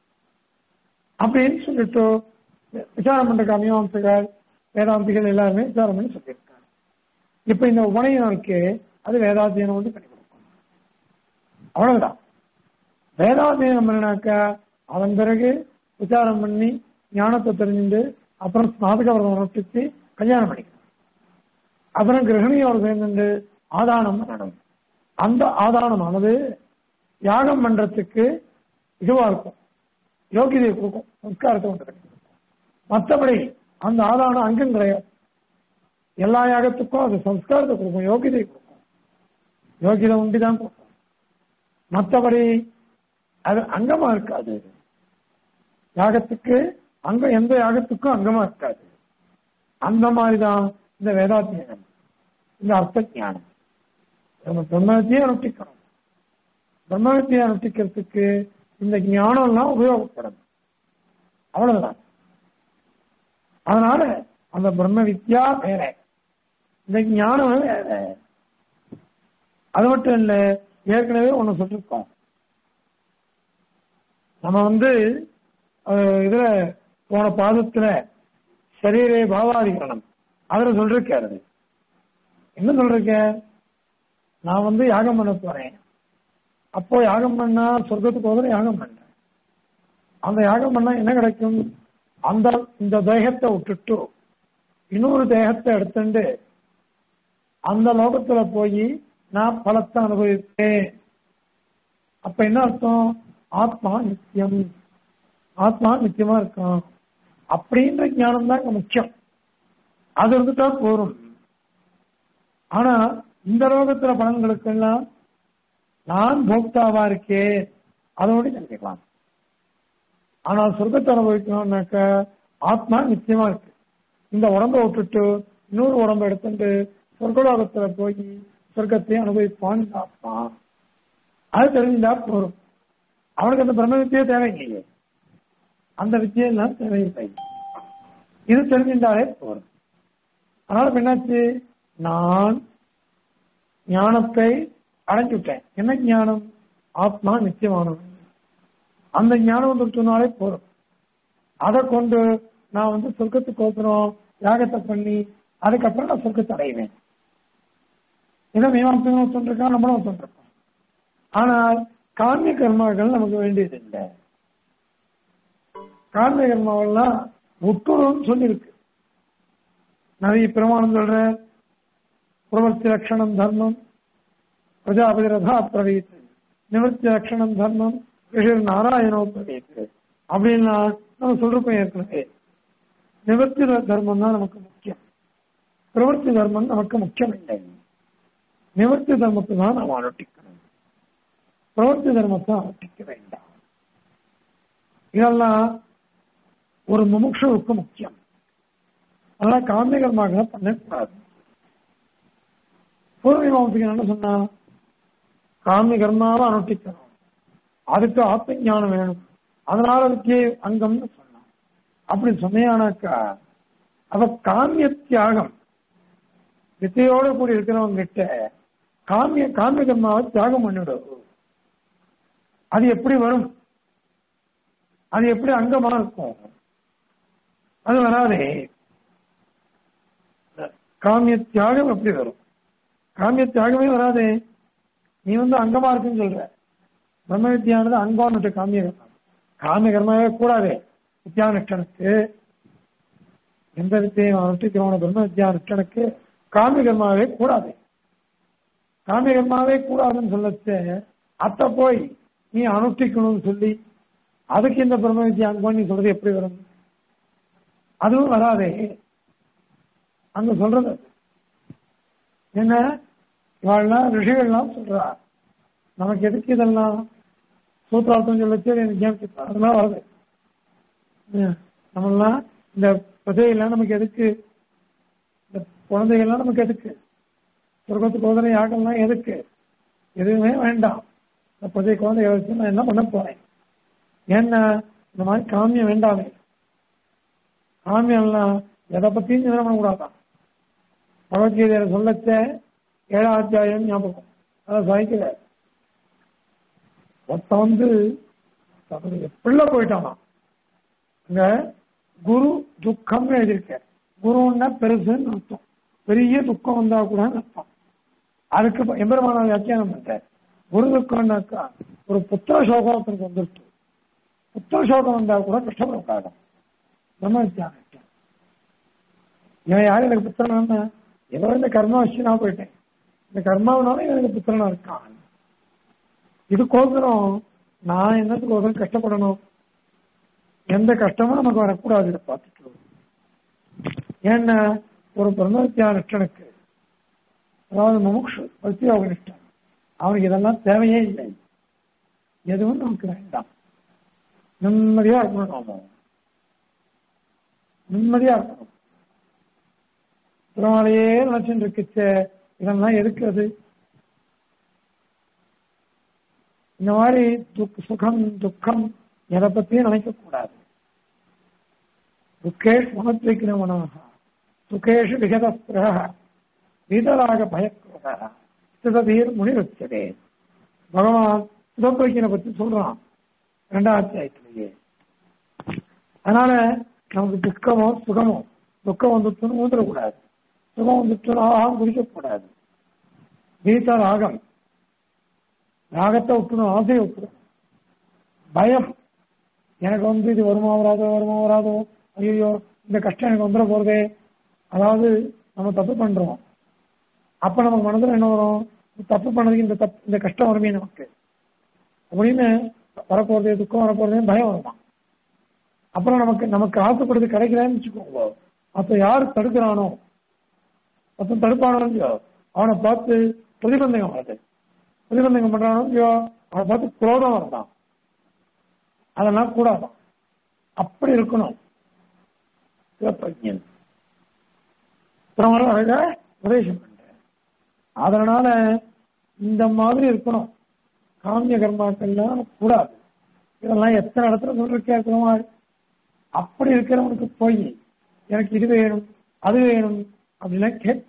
அப்படின்னு சொல்லிட்டு விசாரம் பண்ற மீமாம்சகர் வேதாந்திகள் எல்லாருமே விசாரம் பண்ணி சொல்லியிருக்காங்க இப்ப இந்த உபநயனம் இருக்கு அது வேதாத்தியனம் வந்து பண்ணி கொடுக்கும் அவ்வளவுதான் வேதாத்தியனம் பண்ணினாக்கா அதன் பிறகு விசாரம் பண்ணி ஞானத்தை தெரிஞ்சுட்டு அப்புறம் ஸ்நாதக விரதம் அனுஷ்டிச்சு கல்யாணம் பண்ணிக்கணும் அப்புறம் கிரகணியோடு சேர்ந்து ஆதானம் பண்ணணும் அந்த ஆதானமானது யாகம் பண்றதுக்கு இதுவா இருக்கும் யோகியதை கொடுக்கும் சம்ஸ்காரத்தை வந்து கொடுக்கும் மற்றபடி அந்த ஆதானம் அங்கும் கிடையாது எல்லா யாகத்துக்கும் அது சம்ஸ்காரத்தை கொடுக்கும் யோகியதை கொடுக்கும் யோகியதை உண்டி தான் கொடுக்கும் மற்றபடி அது அங்கமா இருக்காது யாகத்துக்கு அங்க எந்த யாகத்துக்கும் அங்கமா இருக்காது அந்த மாதிரிதான் இந்த வேதாத்தியனம் இந்த அர்த்த ஞானம் நம்ம பிரம்மத்தியை அனுஷ்டிக்கணும் பிரம்மத்தியை அனுஷ்டிக்கிறதுக்கு இந்த ஞானம் எல்லாம் உபயோகப்படும் அவ்வளவுதான் அதனால அந்த பிரம்ம வித்யா வேற இந்த ஞானம் வேற அது மட்டும் இல்ல ஏற்கனவே ஒண்ணு சொல்லிருக்கோம் நம்ம வந்து இதுல போன பாதத்துல சரீரே பாவாதிகரணம் அதுல சொல்லிருக்காரு என்ன சொல்றீங்க நான் வந்து யாகம் பண்ண போறேன் அப்போ யாகம் பண்ணா சொர்க்கத்துக்கு போதும் யாகம் பண்றேன் அந்த யாகம் பண்ணா என்ன கிடைக்கும் அந்த இந்த தேகத்தை விட்டுட்டு இன்னொரு தேகத்தை எடுத்துட்டு அந்த லோகத்துல போய் நான் பலத்தை அனுபவிப்பேன் அப்ப என்ன அர்த்தம் ஆத்மா நித்தியம் ஆத்மா நித்தியமா இருக்கும் அப்படின்ற ஞானம் தான் முக்கியம் அது இருந்துட்டா போரும் ஆனா இந்த லோகத்துல பலன்களுக்கெல்லாம் நான் போக்தாவா இருக்கேன் அதோடு நினைக்கலாம் ஆனால் சொர்க்கத்தை அனுபவிக்கணும்னாக்க ஆத்மா நிச்சயமா இருக்கு இந்த உடம்பை விட்டுட்டு இன்னொரு உடம்பை எடுத்துட்டு சொர்க்கலோகத்துல போய் சொர்க்கத்தை அனுபவிப்பான் இந்த ஆத்மா அது தெரிஞ்சா போரும் அவனுக்கு அந்த பிரம்ம வித்தியே தேவையில்லையே அந்த வித்தியெல்லாம் தேவையில்லை இது தெரிஞ்சிருந்தாலே போரும் அதனால இப்ப என்னாச்சு நான் ஞானத்தை அடைஞ்சுட்டேன் என்ன ஞானம் ஆத்மா நிச்சயமானது அந்த ஞானம் வந்துட்டுனாலே போதும் அதை கொண்டு நான் வந்து சொர்க்கத்துக்கு ஓப்பணும் யாகத்தை பண்ணி அதுக்கப்புறம் நான் சொர்க்கத்தை அடைவேன் இதை மீமாசங்களும் சொல்லிருக்கான் நம்மளும் சொல்லிருக்கோம் ஆனால் காமிய கர்மாக்கள் நமக்கு வேண்டியது இல்லை காமிய கர்மாவெல்லாம் உட்கொள்ளும் சொல்லியிருக்கு நிறைய பிரமாணம் சொல்ற பிரவர்த்தி லட்சணம் தர்மம் பிரஜாபதி ரதா பிரவீத் நிவர்த்தி லட்சணம் தர்மம் ரிஷர் நாராயணோ பிரவீத் அப்படின்னா நம்ம சொல்றப்ப ஏற்கனவே நிவர்த்தி தர்மம் தான் நமக்கு முக்கியம் பிரவர்த்தி தர்மம் நமக்கு முக்கியம் இல்லை நிவர்த்தி தர்மத்தை தான் நாம் அனுட்டிக்கணும் பிரவர்த்தி தர்மத்தை அனுட்டிக்க வேண்டாம் இதெல்லாம் ஒரு முமுட்சுவுக்கு முக்கியம் அதனால காமிகர்மாக பண்ணக்கூடாது பூர்வீமாசிக்கு என்ன சொன்னா காமி கர்மாவை அனுஷ்டிக்கணும் அதுக்கு ஆத்ம ஞானம் வேணும் அதனால அதுக்கு அங்கம்னு சொன்னான் அப்படி சொன்னையானாக்கா அவ காமிய தியாகம் வித்தையோட கூடி இருக்கிறவங்க கிட்ட காமிய காமிய கர்மாவை தியாகம் பண்ணிவிடும் அது எப்படி வரும் அது எப்படி அங்கமா இருக்கும் அது வராதே காமிய தியாகம் எப்படி வரும் காமிய தியாகமே வராதே நீ வந்து அங்கமா இருக்குன்னு சொல்ற பிரம்ம வித்யானது அங்கம்னு காமிய கர்மா காமிய கர்மாவே கூடாதே வித்யானுஷ்டனுக்கு எந்த வித்தியும் அனுஷ்டிக்கிறவன பிரம்ம வித்யானுஷ்டனுக்கு காமிய கர்மாவே கூடாது காமிய கர்மாவே கூடாதுன்னு சொல்லச்சு அத்த போய் நீ அனுஷ்டிக்கணும்னு சொல்லி அதுக்கு இந்த பிரம்ம வித்யா அங்கம் நீ சொல்றது எப்படி வரும் அதுவும் வராதே அங்க சொல்றது என்ன இவாள்லாம் ரிஷிகள்லாம் சொல்றா நமக்கு எதுக்கு இதெல்லாம் சூத்திரார்த்தம் சொல்லச்சு எனக்கு ஞாபகம் அதெல்லாம் வருது நம்மளாம் இந்த பதவியெல்லாம் நமக்கு எதுக்கு இந்த குழந்தைகள்லாம் நமக்கு எதுக்கு சொர்க்கத்து சோதனை யாகம்லாம் எதுக்கு எதுவுமே வேண்டாம் இந்த பதவி குழந்தைய வச்சு நான் என்ன பண்ண போறேன் ஏன்னா இந்த மாதிரி காமியம் வேண்டாமே காமியம்லாம் எதை பத்தியும் சிந்தனை பண்ணக்கூடாதான் பகவத்கீதையில சொல்லச்ச ஏழாம் அத்தியாயம் ஞாபகம் அதை சாய்க்கல ஒருத்தன் வந்து எப்படில போயிட்டானா அங்க குரு துக்கம்னு எழுதியிருக்க குருன்னா பெருசுன்னு அர்த்தம் பெரிய துக்கம் வந்தா கூட அர்த்தம் அதுக்கு எம்பெருமான வியாக்கியானம் பண்ற குரு துக்கம்னாக்கா ஒரு புத்திர சோகம் ஒருத்தனுக்கு வந்துருச்சு புத்திர சோகம் வந்தா கூட கஷ்டப்படக்கூடாது பிரம்ம வித்தியானம் இவன் யாரும் எனக்கு புத்திரனா ஏதோ இந்த கர்மா வச்சு நான் போயிட்டேன் இந்த கர்மாவனால எனக்கு புத்திரனா இருக்கான் இதுக்கோசரம் நான் என்னத்துக்கோசரம் கஷ்டப்படணும் எந்த கஷ்டமும் நமக்கு வரக்கூடாது இதை பார்த்துட்டு ஏன்னா ஒரு பிரம்மவித்யா நிஷ்டனுக்கு அதாவது முமுக்ஷு பக்தியோக நிஷ்டன் அவனுக்கு இதெல்லாம் தேவையே இல்லை எதுவும் நமக்கு வேண்டாம் நிம்மதியா இருக்கணும் நாம நிம்மதியா இருக்கணும் திருமாலையே நினைச்சுட்டு இருக்குச்ச இதெல்லாம் எதுக்கு அது இந்த மாதிரி துக் சுகம் துக்கம் எதை பத்தியும் நினைக்க கூடாது துக்கேஷ் மனத்விக்னமனாக துக்கேஷு விகதஸ்பிரக வீதராக பயக்குறதா சிததீர் முனிவச்சதே பகவான் சுதப்பிரக்கினை பத்தி சொல்றான் ரெண்டாம் அத்தியாயத்திலேயே அதனால நமக்கு துக்கமோ சுகமோ துக்கம் வந்துட்டுன்னு ஊந்துடக்கூடாது சுகம் வந்துட்டுன்னு ஆகாரம் குடிக்கக்கூடாது கீதா ராகம் ராகத்தை விட்டுணும் ஆசையை விட்டுடும் பயம் எனக்கு வந்து இது வருமா வராதோ வருமா வராதோ ஐயோ இந்த கஷ்டம் எனக்கு வந்துட போறதே அதாவது நம்ம தப்பு பண்றோம் அப்ப நமக்கு மனதில் என்ன வரும் தப்பு பண்ணதுக்கு இந்த தப்பு இந்த கஷ்டம் வருமே நமக்கு அப்படின்னு வரப்போறது துக்கம் வரப்போறதே பயம் வருமா அப்புறம் நமக்கு நமக்கு ஆசைப்படுறது கிடைக்கலன்னு வச்சுக்கோங்க அப்ப யார் தடுக்கிறானோ ஒருத்தன் தடுப்பானோ இல்லையோ அவனை பார்த்து பிரதிபந்தகம் வருது பிரதிபந்தகம் பண்றானோ இல்லையோ அவனை பார்த்து குரோதம் வரதான் அதெல்லாம் கூடாதான் அப்படி இருக்கணும் சிவப்பிரஜன் அப்புறம் அழக உபதேசம் பண்றேன் அதனால இந்த மாதிரி இருக்கணும் காமிய கர்மாக்கள்லாம் கூடாது இதெல்லாம் எத்தனை இடத்துல சொல்லிருக்கேன் பெருமாள் அப்படி இருக்கிறவனுக்கு போய் எனக்கு இது வேணும் அது வேணும் அப்படிலாம் கேட்க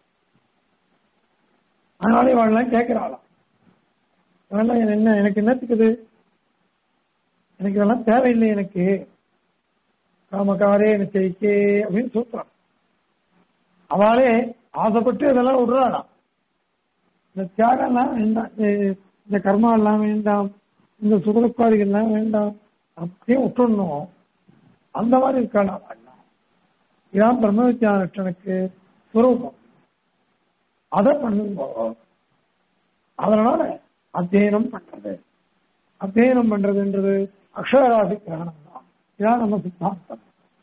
அதனால இவாள்லாம் கேட்கிறாளாம் அதெல்லாம் என்ன எனக்கு என்னத்துக்குது எனக்கு இதெல்லாம் தேவையில்லை எனக்கு காமக்காரே நிச்சயிக்கே அப்படின்னு சொல்றான் அவளே ஆசைப்பட்டு இதெல்லாம் விடுறாளாம் இந்த தியாகம் எல்லாம் வேண்டாம் இந்த- இந்த கர்மா எல்லாம் வேண்டாம் இந்த சுகதுக்காரிகள் எல்லாம் வேண்டாம் அப்படியே விட்டுடணும் அந்த மாதிரி இருக்கலாம் வேண்டாம் இதான் பிரம்ம வித்யானுஷ்டனுக்கு சுரூபம் அதை பண்ணுங்க அதனால அத்தியனம் பண்றது அத்தியனம் பண்றதுன்றது அக்ஷராசி கிரகணம் தான் இதான் நம்ம சித்தாந்தம்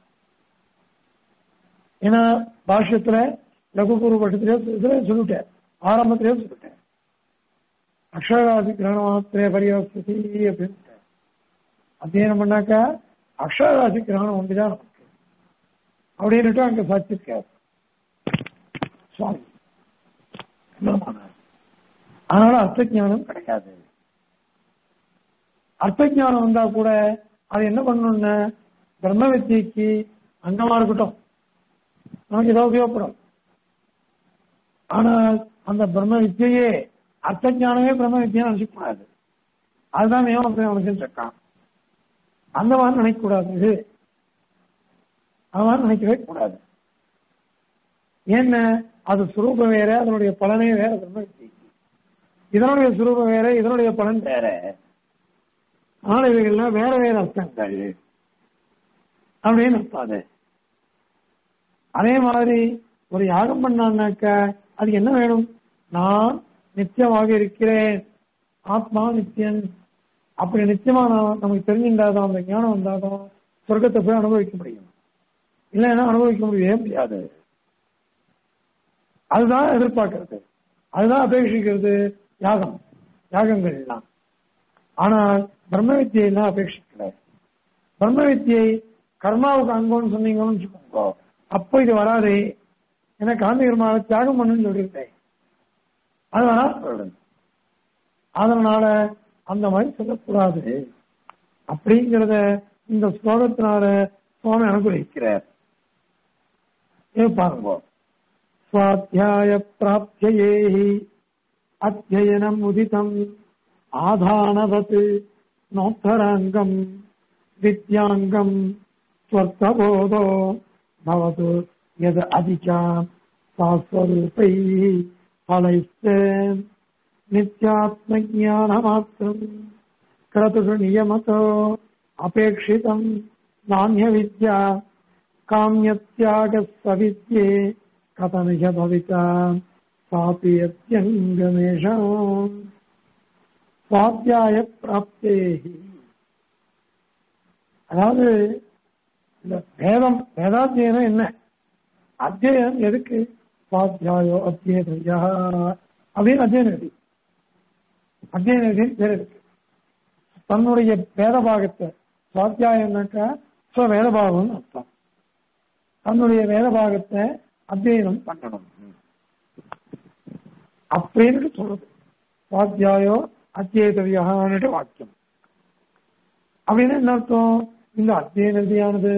ஏன்னா பாஷ்யத்துல லகுகுரு பட்சத்திலே இதுல சொல்லிட்டேன் ஆரம்பத்திலே சொல்லிட்டேன் அக்ஷராசி கிரகண மாத்திரே பரிவஸ்தி அப்படின்னு அத்தியனம் பண்ணாக்கா அக்ஷராசி கிரகணம் ஒன்றுதான் நமக்கு அப்படின்னுட்டு அங்க சாட்சிருக்கார் சுவாமி பிரம்மமானார். அதனால அர்த்த ஞானம் கிடைக்காது அர்த்த ஞானம் வந்தா கூட அது என்ன பண்ணணும்னா பிரம்ம வித்தியைக்கு அங்கமா இருக்கட்டும் நமக்கு ஏதோ உபயோகப்படும் ஆனா அந்த பிரம்ம வித்தியே அர்த்த ஞானமே பிரம்ம வித்தியா நினைச்சக்கூடாது அதுதான் நியமனத்தை அவனுக்கு இருக்கான் அந்த மாதிரி நினைக்கக்கூடாது இது அது மாதிரி நினைக்கவே கூடாது ஏன்னா அது சுரூபம் வேற அதனுடைய பலனே வேற பிரம்ம வித்தியைக்கு இதனுடைய சுரூபம் வேற இதனுடைய பலன் வேற அதனால இவைகள்லாம் வேற வேற அர்த்தங்கள் அப்படின்னு அர்த்தாது அதே மாதிரி ஒரு யாகம் பண்ணான்னாக்க அது என்ன வேணும் நான் நித்தியமாக இருக்கிறேன் ஆத்மா நித்தியன் அப்படி நிச்சயமா நான் நமக்கு தெரிஞ்சிருந்தாதான் அந்த ஞானம் வந்தாதான் சொர்க்கத்தை போய் அனுபவிக்க முடியும் இல்லைன்னா அனுபவிக்க முடியவே முடியாது அதுதான் எதிர்பார்க்கிறது அதுதான் அபேட்சிக்கிறது யாகம் யாகங்கள் எல்லாம் ஆனால் பிரம்ம வித்தியை எல்லாம் அபேட்சிக்கல பிரம்ம வித்தியை கர்மாவுக்கு அங்கோன்னு சொன்னீங்கன்னு வச்சுக்கோங்க அப்போ இது வராதே ஏன்னா காந்தி கர்மாவை தியாகம் பண்ணுன்னு சொல்லியிருக்கேன் அது வரா சொல்லணும் அதனால அந்த மாதிரி சொல்லக்கூடாது அப்படிங்கிறத இந்த ஸ்லோகத்தினால சுவாமி அனுகிரகிக்கிறார் இது பாருங்க சுவாத்தியாய பிராப்தியே அத்தியனம் உதிதம் ஆதானவத் நோத்தராங்கம் வித்யாங்கம் ஸ்வர்த்தபோதோ பவது எது அதிகாம் சாஸ்வரூபை फलैश्च नित्यात्मज्ञानमात्रम् क्रतुषु नियमतो अपेक्षितम् नान्यविद्या काम्यत्यागः सविद्ये कथमिह भविता सापि यत्यङ्गमेषाम् சுவாத்தியாய பிராப்தேகி அதாவது இந்த வேதம் வேதாத்தியனம் என்ன அத்தியனம் எதுக்கு சுவாத்தியாயோ அத்தியதையா அப்படின்னு அத்தியனம் எழுதி அத்தியனம் எழுதின்னு பேர் இருக்கு தன்னுடைய வேத பாகத்தை சுவாத்தியாயம்னாக்கா ஸ்வ வேத பாகம்னு அர்த்தம் தன்னுடைய வேத பாகத்தை அத்தியனம் பண்ணணும் அப்படின்னு சொல்றது சுவாத்தியாயோ அத்தியதவியான்ட்டு வாக்கியம் அப்படின்னு என்ன அர்த்தம் இந்த அத்தியனதியானது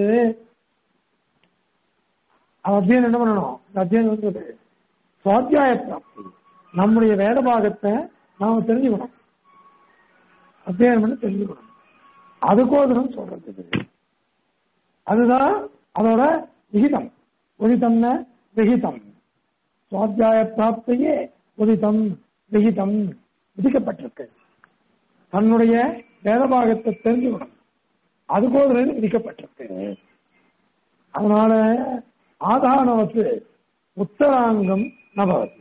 அத்தியனம் என்ன பண்ணணும் இந்த அத்தியனம் வந்து சுவாத்தியாய பிராப்தி நம்முடைய வேத பாகத்தை நாம தெரிஞ்சுக்கணும் அத்தியனம் பண்ணி தெரிஞ்சுக்கணும் அதுக்கோசரம் சொல்றது இது அதுதான் அதோட விகிதம் உதிதம்னா விகிதம் சுவாத்தியாய பிராப்தியே உதிதம் விகிதம் விதிக்கப்பட்டிருக்கு தன்னுடைய வேதபாகத்தை தெரிஞ்சுக்கணும் அதுபோதுல விதிக்கப்பட்டிருக்கு அதனால ஆதானவத்து உத்தராங்கம் நபவதி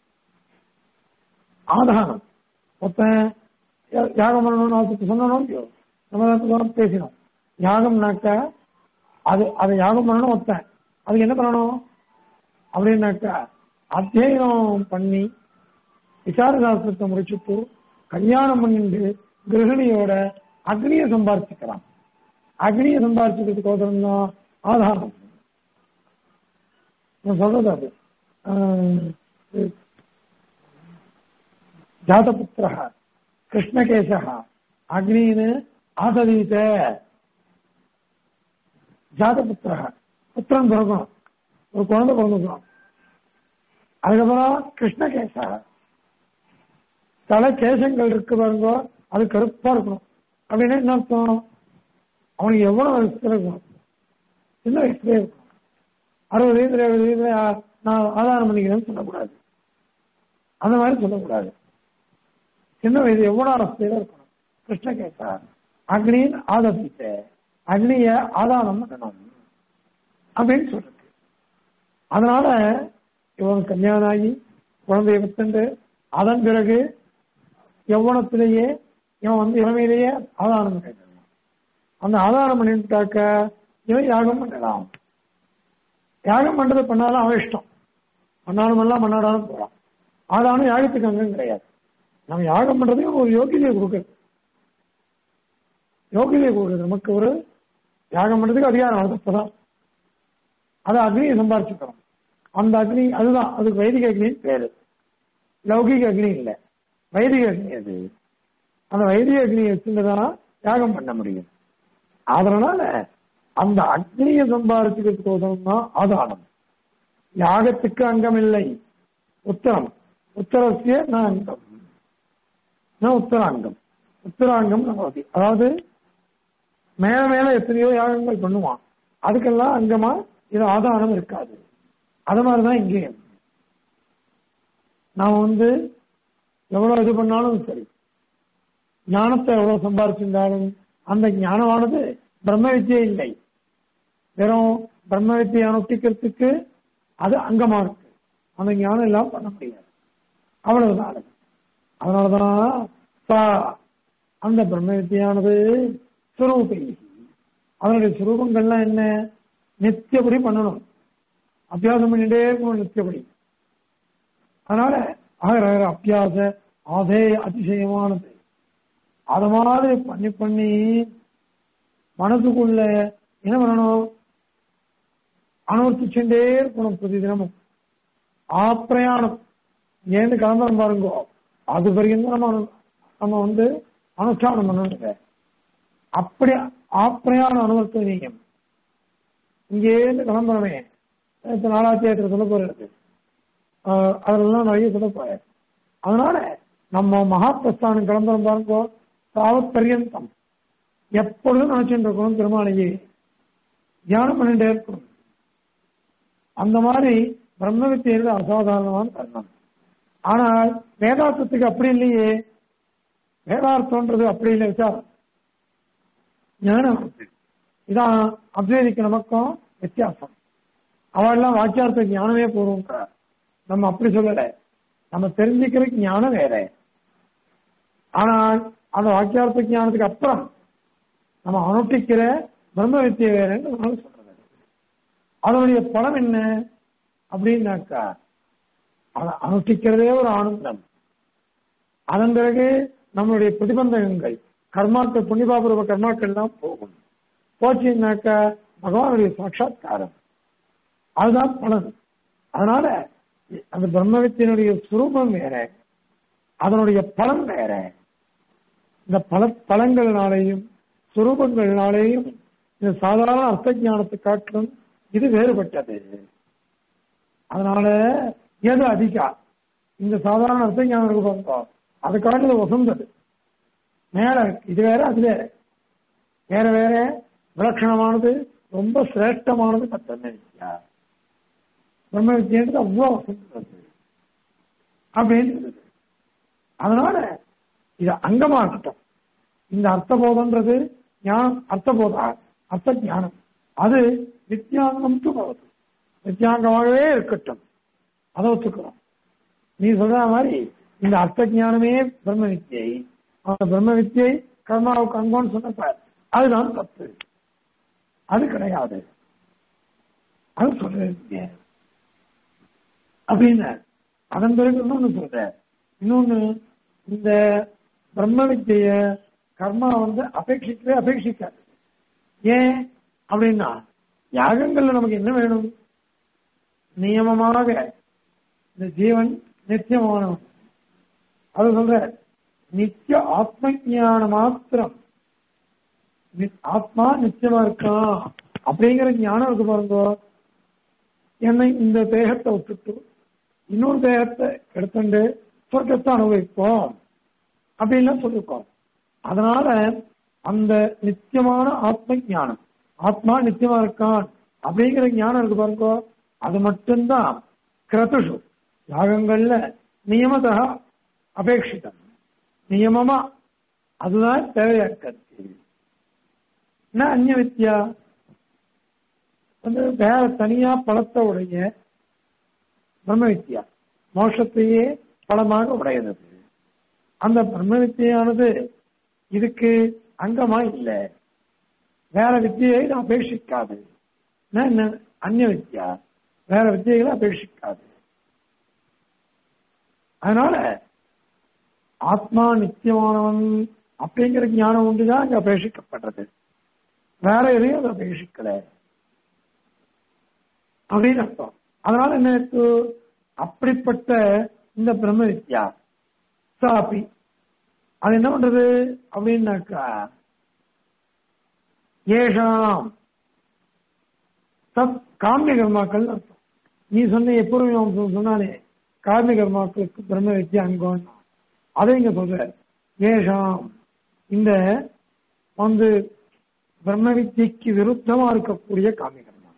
ஆதானம் ஒருத்தன் யா- யாகம் பண்ணணும்னு அவருக்கு சொன்னோம் இல்லையோ நம்ம தான் பேசினோம் யாகம்னாக்கா அது அதை யாகம் பண்ணணும் ஒருத்தன் அதுக்கு என்ன பண்ணணும் அப்படின்னாக்கா அத்தியனம் பண்ணி விசாரசாஸ்திரத்தை முடிச்சுட்டு கல்யாணம் பண்ணிட்டு கிரகிணியோட அக்னியை சம்பாரிச்சுக்கிறான் அக்னியை சம்பாரிச்சுக்கிறதுக்கோசரம் தான் ஆதாரம் நான் சொல்றது அது ஆஹ் ஜாதபுத்திர கிருஷ்ணகேச அக்னின்னு ஆதரீத ஜாதபுத்திர புத்திரன் பிறக்கணும் ஒரு குழந்தை பிறந்துக்கணும் அதுக்கப்புறம் கிருஷ்ணகேச தலை கேசங்கள் இருக்கு பாருங்க அது கருப்பா இருக்கணும் அப்படின்னா என்ன அர்த்தம் அவனுக்கு எவ்வளவு வயசுல இருக்கணும் சின்ன வயசுலயே இருக்கணும் அறுபது வயசுல எழுபது வயசுல ஆ- நான் ஆதாரம் பண்ணிக்கிறேன்னு சொல்லக்கூடாது அந்த மாதிரி சொல்லக்கூடாது சின்ன வயது எவ்வளவு அவஸ்தையில இருக்கணும் கிருஷ்ணகேசா அக்னியின் ஆதரித்த அக்னிய ஆதானம் பண்ணணும் அப்படின்னு சொல்றது அதனால இவன் கல்யாணம் ஆகி குழந்தைய வித்துண்டு அதன் பிறகு யௌவனத்திலேயே இவன் வந்து இளமையிலேயே ஆதாரம் பண்ணிடலாம் அந்த ஆதாரம் பண்ணிட்டாக்க இவன் யாகம் பண்ணலாம் யாகம் பண்றது பண்ணாலும் அவன் இஷ்டம் பண்ணாலும் எல்லாம் பண்ணாடாலும் போறான் ஆதானம் யாகத்துக்கு அங்கம் கிடையாது நம்ம யாகம் பண்றதுக்கு ஒரு யோகிதையை கொடுக்குறது யோகிதையை கொடுக்குறது நமக்கு ஒரு யாகம் பண்றதுக்கு அதிகாரம் அதுப்பதான் அது அக்னியை சம்பாரிச்சுக்கிறோம் அந்த அக்னி அதுதான் அதுக்கு வைதிக அக்னின்னு பேரு லௌகிக அக்னி இல்லை வைதிக அக்னி அது அந்த வைதிக அக்னியை வச்சுதான் யாகம் பண்ண முடியும் அதனால அந்த அக்னியை சம்பாரிச்சுக்கிறதுக்கோசரம் தான் ஆதானம் யாகத்துக்கு அங்கம் இல்லை உத்தரம் உத்தரசிய ந அங்கம் ந உத்தராங்கம் உத்தராங்கம் நமக்கு அதாவது மேல மேல எத்தனையோ யாகங்கள் பண்ணுவான் அதுக்கெல்லாம் அங்கமா இது ஆதாரம் இருக்காது அது மாதிரிதான் இங்கேயும் நாம வந்து எவ்வளவு இது பண்ணாலும் சரி ஞானத்தை எவ்வளவு சம்பாரிச்சிருந்தாலும் அந்த ஞானமானது பிரம்ம வித்தியை இல்லை வெறும் பிரம்ம வித்தியை அனுஷ்டிக்கிறதுக்கு அது அங்கமா இருக்கு அந்த ஞானம் எல்லாம் பண்ண முடியாது அவ்வளவுதான் அது. அதனாலதான் சா அந்த பிரம்ம வித்தியானது சுரூபி அதனுடைய சுரூபங்கள்லாம் என்ன நித்தியபடி பண்ணணும் அபியாசம் பண்ணிட்டே இருக்கணும் நித்தியபடி அதனால ஆகிற அபியாச அதே அதிசயமானது அத மாதிரி பண்ணி பண்ணி மனசுக்குள்ள என்ன பண்ணணும் அனுவர்த்திச்சுட்டே இருக்கணும் பிரதி தினமும் ஆப்பிரயாணம் ஏன்னு கிளம்புறோம் பாருங்க அது வரைக்கும் நம்ம அனு- நம்ம வந்து அனுஷ்டானம் பண்ணணுங்க அப்படி ஆப்பிரயாண அனுவர்த்தனீயம் இங்கேருந்து கிளம்புறமே இப்ப நாலாத்தியாயத்தில் சொல்ல போறது ஆஹ் அதெல்லாம் நிறைய சொல்ல போறேன் அதனால நம்ம மகாபிரஸ்தானம் கிளம்புறோம் பாருங்க தாவத் பரியந்தம் எப்பொழுதும் நினைச்சுட்டு இருக்கணும் பெருமாளையே தியானம் பண்ணிட்டே இருக்கணும் அந்த மாதிரி பிரம்ம வித்தியில அசாதாரணமான தருணம் ஆனால் வேதாந்தத்துக்கு அப்படி இல்லையே வேதார்த்தம்ன்றது அப்படி இல்லை விசாரம் ஞானம் இதான் அத்வைதிக்கு நமக்கும் வித்தியாசம் அவெல்லாம் வாக்கியார்த்த ஞானமே போறோம்ன்ற நம்ம அப்படி சொல்லல நம்ம தெரிஞ்சுக்கிற ஞானம் வேற ஆனால் அந்த வாக்கியார்த்த ஞானத்துக்கு அப்புறம் நம்ம அனுஷ்டிக்கிற பிரம்ம வித்தியை வேறன்னு நம்மளால சொல்றது அதனுடைய பலம் என்ன அப்படின்னாக்கா அதை அனுஷ்டிக்கிறதே ஒரு ஆனந்தம் அதன் பிறகு நம்மளுடைய பிரதிபந்தகங்கள் கர்மாக்கள் புண்ணியபாபுரவ கர்மாக்கள் எல்லாம் போகும் போச்சுன்னாக்கா பகவானுடைய சாட்சா்காரம் அதுதான் பலன் அதனால அந்த பிரம்மவித்தினுடைய சுரூபம் வேற அதனுடைய பலன் வேற இந்த பல பலங்களினாலேயும் சுரூபங்களினாலேயும் இந்த சாதாரண அர்த்த ஞானத்தை காட்டிலும் இது வேறுபட்டது அதனால எது அதிகா இந்த சாதாரண அர்த்த ஞானம் இருக்கு பாருங்க அது காட்டில வசந்தது மேல இருக்கு. இது வேற அது வேற வேற வேற விலட்சணமானது ரொம்ப சிரேஷ்டமானது இந்த பிரம்ம வித்யா பிரம்ம வித்யான்றது அவ்வளோ வசந்தது அப்படின்னு அதனால இது அங்கமா இருக்கட்டும் இந்த அர்த்தபோதம்ன்றது ஞானம் அர்த்தபோதா அர்த்த ஞானம் அது வித்யாங்கம் போகுது வித்யாங்கமாகவே இருக்கட்டும் அதை ஒத்துக்கிறோம் நீ சொல்ற மாதிரி இந்த அர்த்த ஞானமே பிரம்ம வித்தியை அந்த பிரம்ம வித்தியை கர்மாவுக்கு அங்கம்னு சொன்னப்ப அதுதான் தப்பு அது கிடையாது அது சொல்றீங்க அப்படின்னு அதன் பிறகு இன்னொன்னு சொல்ற இன்னொன்னு இந்த பிரம்ம வித்திய கர்மா வந்து அபேட்சிக்கவே அபேட்சிக்காது ஏன் அப்படின்னா யாகங்கள்ல நமக்கு என்ன வேணும் நியமமாக இந்த ஜீவன் நித்தியமானவன் அது சொல்ற நித்திய ஆத்ம ஞான மாத்திரம் நி- ஆத்மா நிச்சயமா இருக்கான் அப்படிங்கிற ஞானம் இருக்கு பாருங்க என்னை இந்த தேகத்தை விட்டுட்டு இன்னொரு தேகத்தை எடுத்துட்டு சொர்க்கத்தை அனுபவிப்போம் அப்படின்லாம் சொல்லிருக்கோம் அதனால அந்த நித்தியமான ஆத்ம ஞானம் ஆத்மா நித்தியமா இருக்கான் அப்படிங்கிற ஞானம் இருக்கு பாருங்க அது மட்டும்தான் கிரதுஷு யாகங்கள்ல நியமதா அபேட்சிதம் நியமமா அதுதான் தேவையா இருக்கிறது என்ன அந்நிய வித்யா வந்து வேற தனியா பழத்தை உடைய பிரம்ம வித்யா மோட்சத்தையே பலமாக உடையது அந்த பிரம்ம வித்தியானது இதுக்கு அங்கமா இல்லை வேற வித்தியை இது அபேட்சிக்காது என்ன, என்ன, அந்நிய வித்யா வேற வித்தியைகளை அபேட்சிக்காது அதனால ஆத்மா நித்தியமானவன் அப்படிங்கிற ஞானம் ஒன்றுதான் அங்க அபேட்சிக்கப்படுறது வேற எதையும் அதை அபேட்சிக்கல அப்படின்னு அர்த்தம் அதனால என்ன இருக்கு அப்படிப்பட்ட இந்த பிரம்ம வித்யா சாப்பி அது என்ன பண்றது அப்படின்னாக்கா ஏஷாம் தத் காமிய கர்மாக்கள் அர்த்தம் நீ சொன்ன எப்பொழுதும் சொன்னானே காமிய கர்மாக்களுக்கு பிரம்ம வித்யா அங்கம் அதை இங்க சொல்ற ஏஷாம் இந்த வந்து பிரம்ம வித்தியக்கு விருத்தமா இருக்கக்கூடிய காமிய கர்மா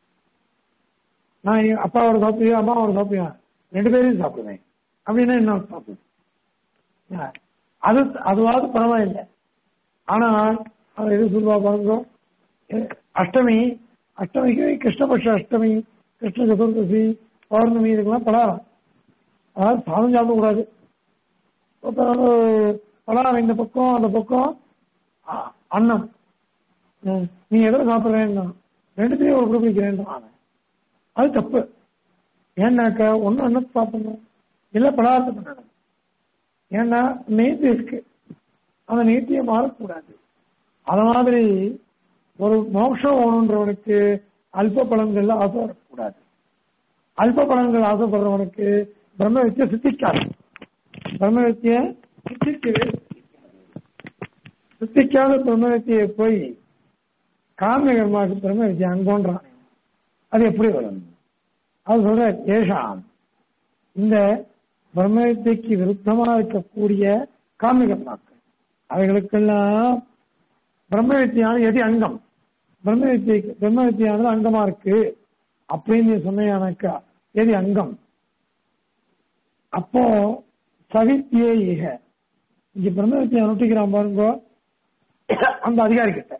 நான் என் அப்பாவோட சாப்பிடுவியா அம்மாவோட சாப்பிடுவியா ரெண்டு பேரையும் சாப்பிடுவேன் அப்படின்னா என்ன சாப்பிடுவேன் அது அதுவாவது பரவாயில்லை ஆனால் அவர் எது சொல்லுவா பாருங்க எ- அஷ்டமி அஷ்டமிக்கு கிருஷ்ணபக்ஷ அஷ்டமி கிருஷ்ண சதுர்தசி பௌர்ணமி இதுக்கெல்லாம் பலகாரம் அதாவது சாதம் சாப்பிடக்கூடாது அப்புறம் பலகாரம் இந்த பக்கம் அந்த பக்கம் அ- அன்னம் ம், நீ எதில் சாப்பிட்றேன்னா ரெண்டுத்தையும் ஒரு குரூப் வைக்கிறேன் அது தப்பு ஏன்னாக்கா ஒன்றும் அன்னத்தை சாப்பிடணும் இல்லை பலகாரத்தை பண்ணணும் ஏன்னா நீதி இருக்கு அந்த நீதியை மாறக்கூடாது அது மாதிரி ஒரு மோட்சம் வேணுன்றவனுக்கு அல்ப பலன்கள்ல ஆசை வரக்கூடாது அல்ப பலன்கள் ஆசைப்படுறவனுக்கு பிரம்ம வித்தியை சித்திக்காது பிரம்ம வித்திய சித்திக்கவே சித்திக்காது. சித்திக்காத பிரம்ம வித்தியை போய் காமிய கர்மாவுக்கு பிரம்ம வித்தியை அங்கோன்றான் அது எப்படி வரும் அது சொல்ற ஏஷாம் இந்த பிரம்ம வித்தியக்கு விருத்தமா இருக்கக்கூடிய காமிய கர்மாக்கள் அவைகளுக்கெல்லாம் பிரம்ம வித்தியான எது அங்கம் பிரம்ம வித்தியக்கு பிரம்ம வித்தியானது அங்கமா இருக்கு அப்படின்னு சொன்னையானாக்கா எது அங்கம் அப்போ சவித்தியே ஈக இங்க பிரம்ம வித்தியை அனுஷ்டிக்கிறான் பாருங்க அந்த அதிகாரி கிட்ட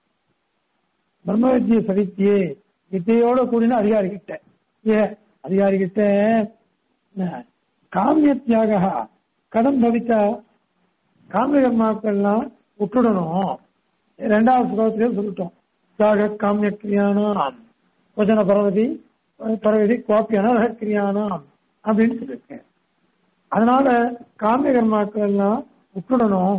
பிரம்ம வித்தியை சவித்தியே வித்தியோட கூடின அதிகாரி கிட்ட ஏ அதிகாரி கிட்ட என்ன, காமிய தியாக கடன் பவித்தா காமிய கர்மாக்கள்லாம் விட்டுடணும் ரெண்டாவது ஸ்லோகத்திலே சொல்லிட்டோம் தியாக காமிய கிரியானாம் வச்சன பரவதி பரவதி கோப்பி அனர்ஹ கிரியானாம் அப்படின்னு சொல்லியிருக்கேன் அதனால காமிய கர்மாக்கள் எல்லாம் விட்டுடணும்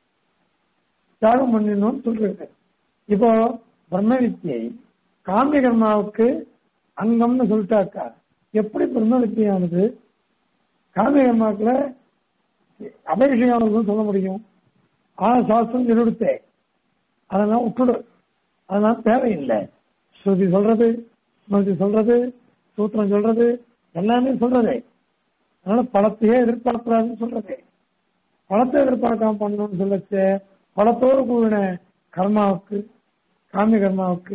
தியாகம் பண்ணிடணும்னு சொல்றது இப்போ பிரம்ம வித்தியை காமிய கர்மாவுக்கு அங்கம்னு சொல்லிட்டாக்கா எப்படி பிரம்ம வித்தியானது காமிய கர்மாக்களை அபேஷியானதுன்னு சொல்ல முடியும் ஆனா சாஸ்திரம் சொல்லிடுத்தே அதெல்லாம் விட்டுடு அதெல்லாம் தேவையில்லை ஸ்ருதி சொல்றது ஸ்மிருதி சொல்றது சூத்திரம் சொல்றது எல்லாமே சொல்றதே அதனால பழத்தையே எதிர்பார்க்கிறாருன்னு சொல்றதே பழத்தை எதிர்பார்க்காம பண்ணணும்னு சொல்லச்சு பழத்தோடு கூடின கர்மாவுக்கு காமிய கர்மாவுக்கு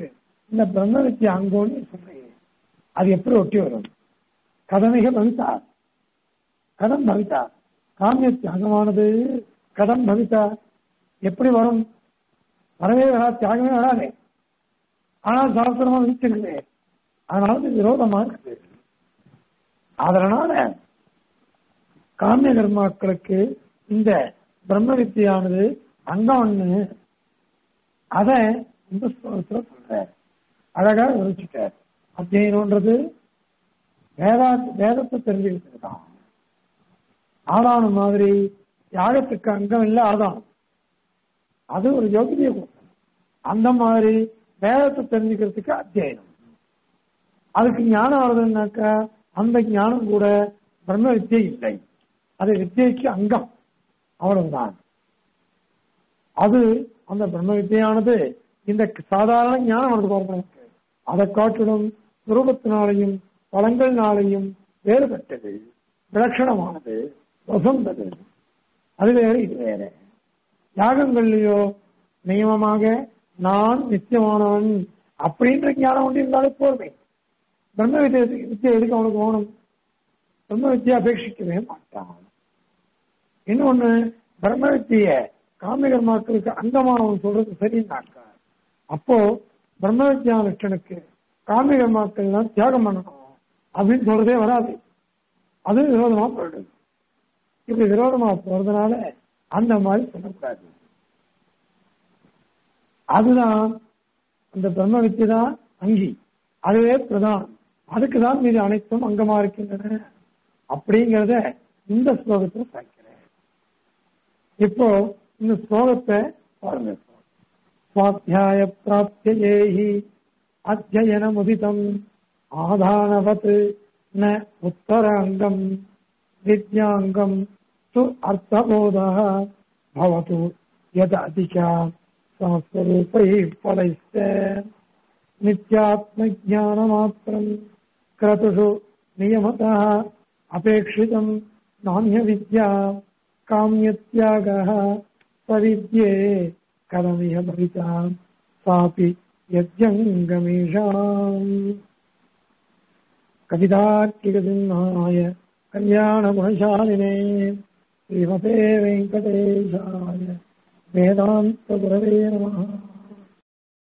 இந்த பிரம்ம வித்யா அங்கோன்னு சொல்றீங்க அது எப்படி ஒட்டி வரும் கதமிக பவிதா கதம் பவிதா காமிய தியாகமானது கதம் பவிதா எப்படி வரும் வரவே வரா தியாகமே வராதே ஆனால் சாஸ்திரமா விதிச்சிருக்கு அதனால இது விரோதமா இருக்குது அதனால காமிய கர்மாக்களுக்கு இந்த பிரம்ம வித்தியானது அங்கம் ஒண்ணு அத இந்த ஸ்லோகத்துல சொல்ற அழகா விவரிச்சுட்டார் அத்தியனம்ன்றது வேதா வேதத்தை தெரிஞ்சுக்கிட்டு தான் ஆதானம் மாதிரி யாகத்துக்கு அங்கம் இல்லை ஆதானம் அது ஒரு யோகிய கூட்டம் அந்த மாதிரி வேதத்தை தெரிஞ்சுக்கிறதுக்கு அத்தியாயம் அதுக்கு ஞானம் வருதுன்னாக்கா அந்த ஞானம் கூட பிரம்ம வித்தியை இல்லை அது வித்தியைக்கு அங்கம் அவ்வளவுதான் அது அந்த பிரம்ம வித்தியானது இந்த சாதாரண ஞானம் வந்து பார்க்கணும் அதை காட்டிலும் சுரூபத்தினாலையும் பழங்கள்னாலையும் வேறுபட்டது விலட்சணமானது வசந்தது அது வேற இது வேற யாகங்கள்லயோ நியமமாக நான் நித்தியமானவன் அப்படின்ற ஞானம் ஒன்று இருந்தாலே போர்மை பிரம்ம வித்திய வித்தியை எதுக்கு அவனுக்கு போகணும் பிரம்ம வித்தியை அபேட்சிக்கவே மாட்டான் இன்னொன்னு பிரம்ம வித்திய காமிகர்மாக்களுக்கு அங்கமானவன் சொல்றது சரின்னாக்கா அப்போ பிரம்ம வித்யா லட்சணுக்கு காமிகர்மாக்கள்லாம் தியாகம் பண்ணணும் அப்படின்னு சொல்றதே வராது அது விரோதமா போயிடுது இப்படி விரோதமா போறதுனால அந்த மாதிரி சொல்லக்கூடாது அதுதான் அந்த பிரம்ம வித்தி தான் அங்கி அதுவே பிரதானம் அதுக்கு தான் மீது அனைத்தும் அங்கமா இருக்கின்றன அப்படிங்கிறத இந்த ஸ்லோகத்துல பார்க்கிறேன் இப்போ இந்த ஸ்லோகத்தை பாருங்க சுவாத்தியாய பிராப்தியேஹி அத்தியனமுதிதம் ஆதானவத் ந உத்தராங்கம் வித்யாங்கம் து அர்த்தபோதः भवतु यद अधिका संस्वरूपैः फलैश्च नित्यात्मज्ञानमात्रम् क्रतुषु नियमतः अपेक्षितम् नान्यविद्या काम्यत्यागः सविद्ये कथमिह भविता सापि यद्यङ्गमेषाम् कवितार्किकसिंहाय कल्याणगुणशालिने श्रीमते वेङ्कटेशाय वेदान्तगुरवे नमः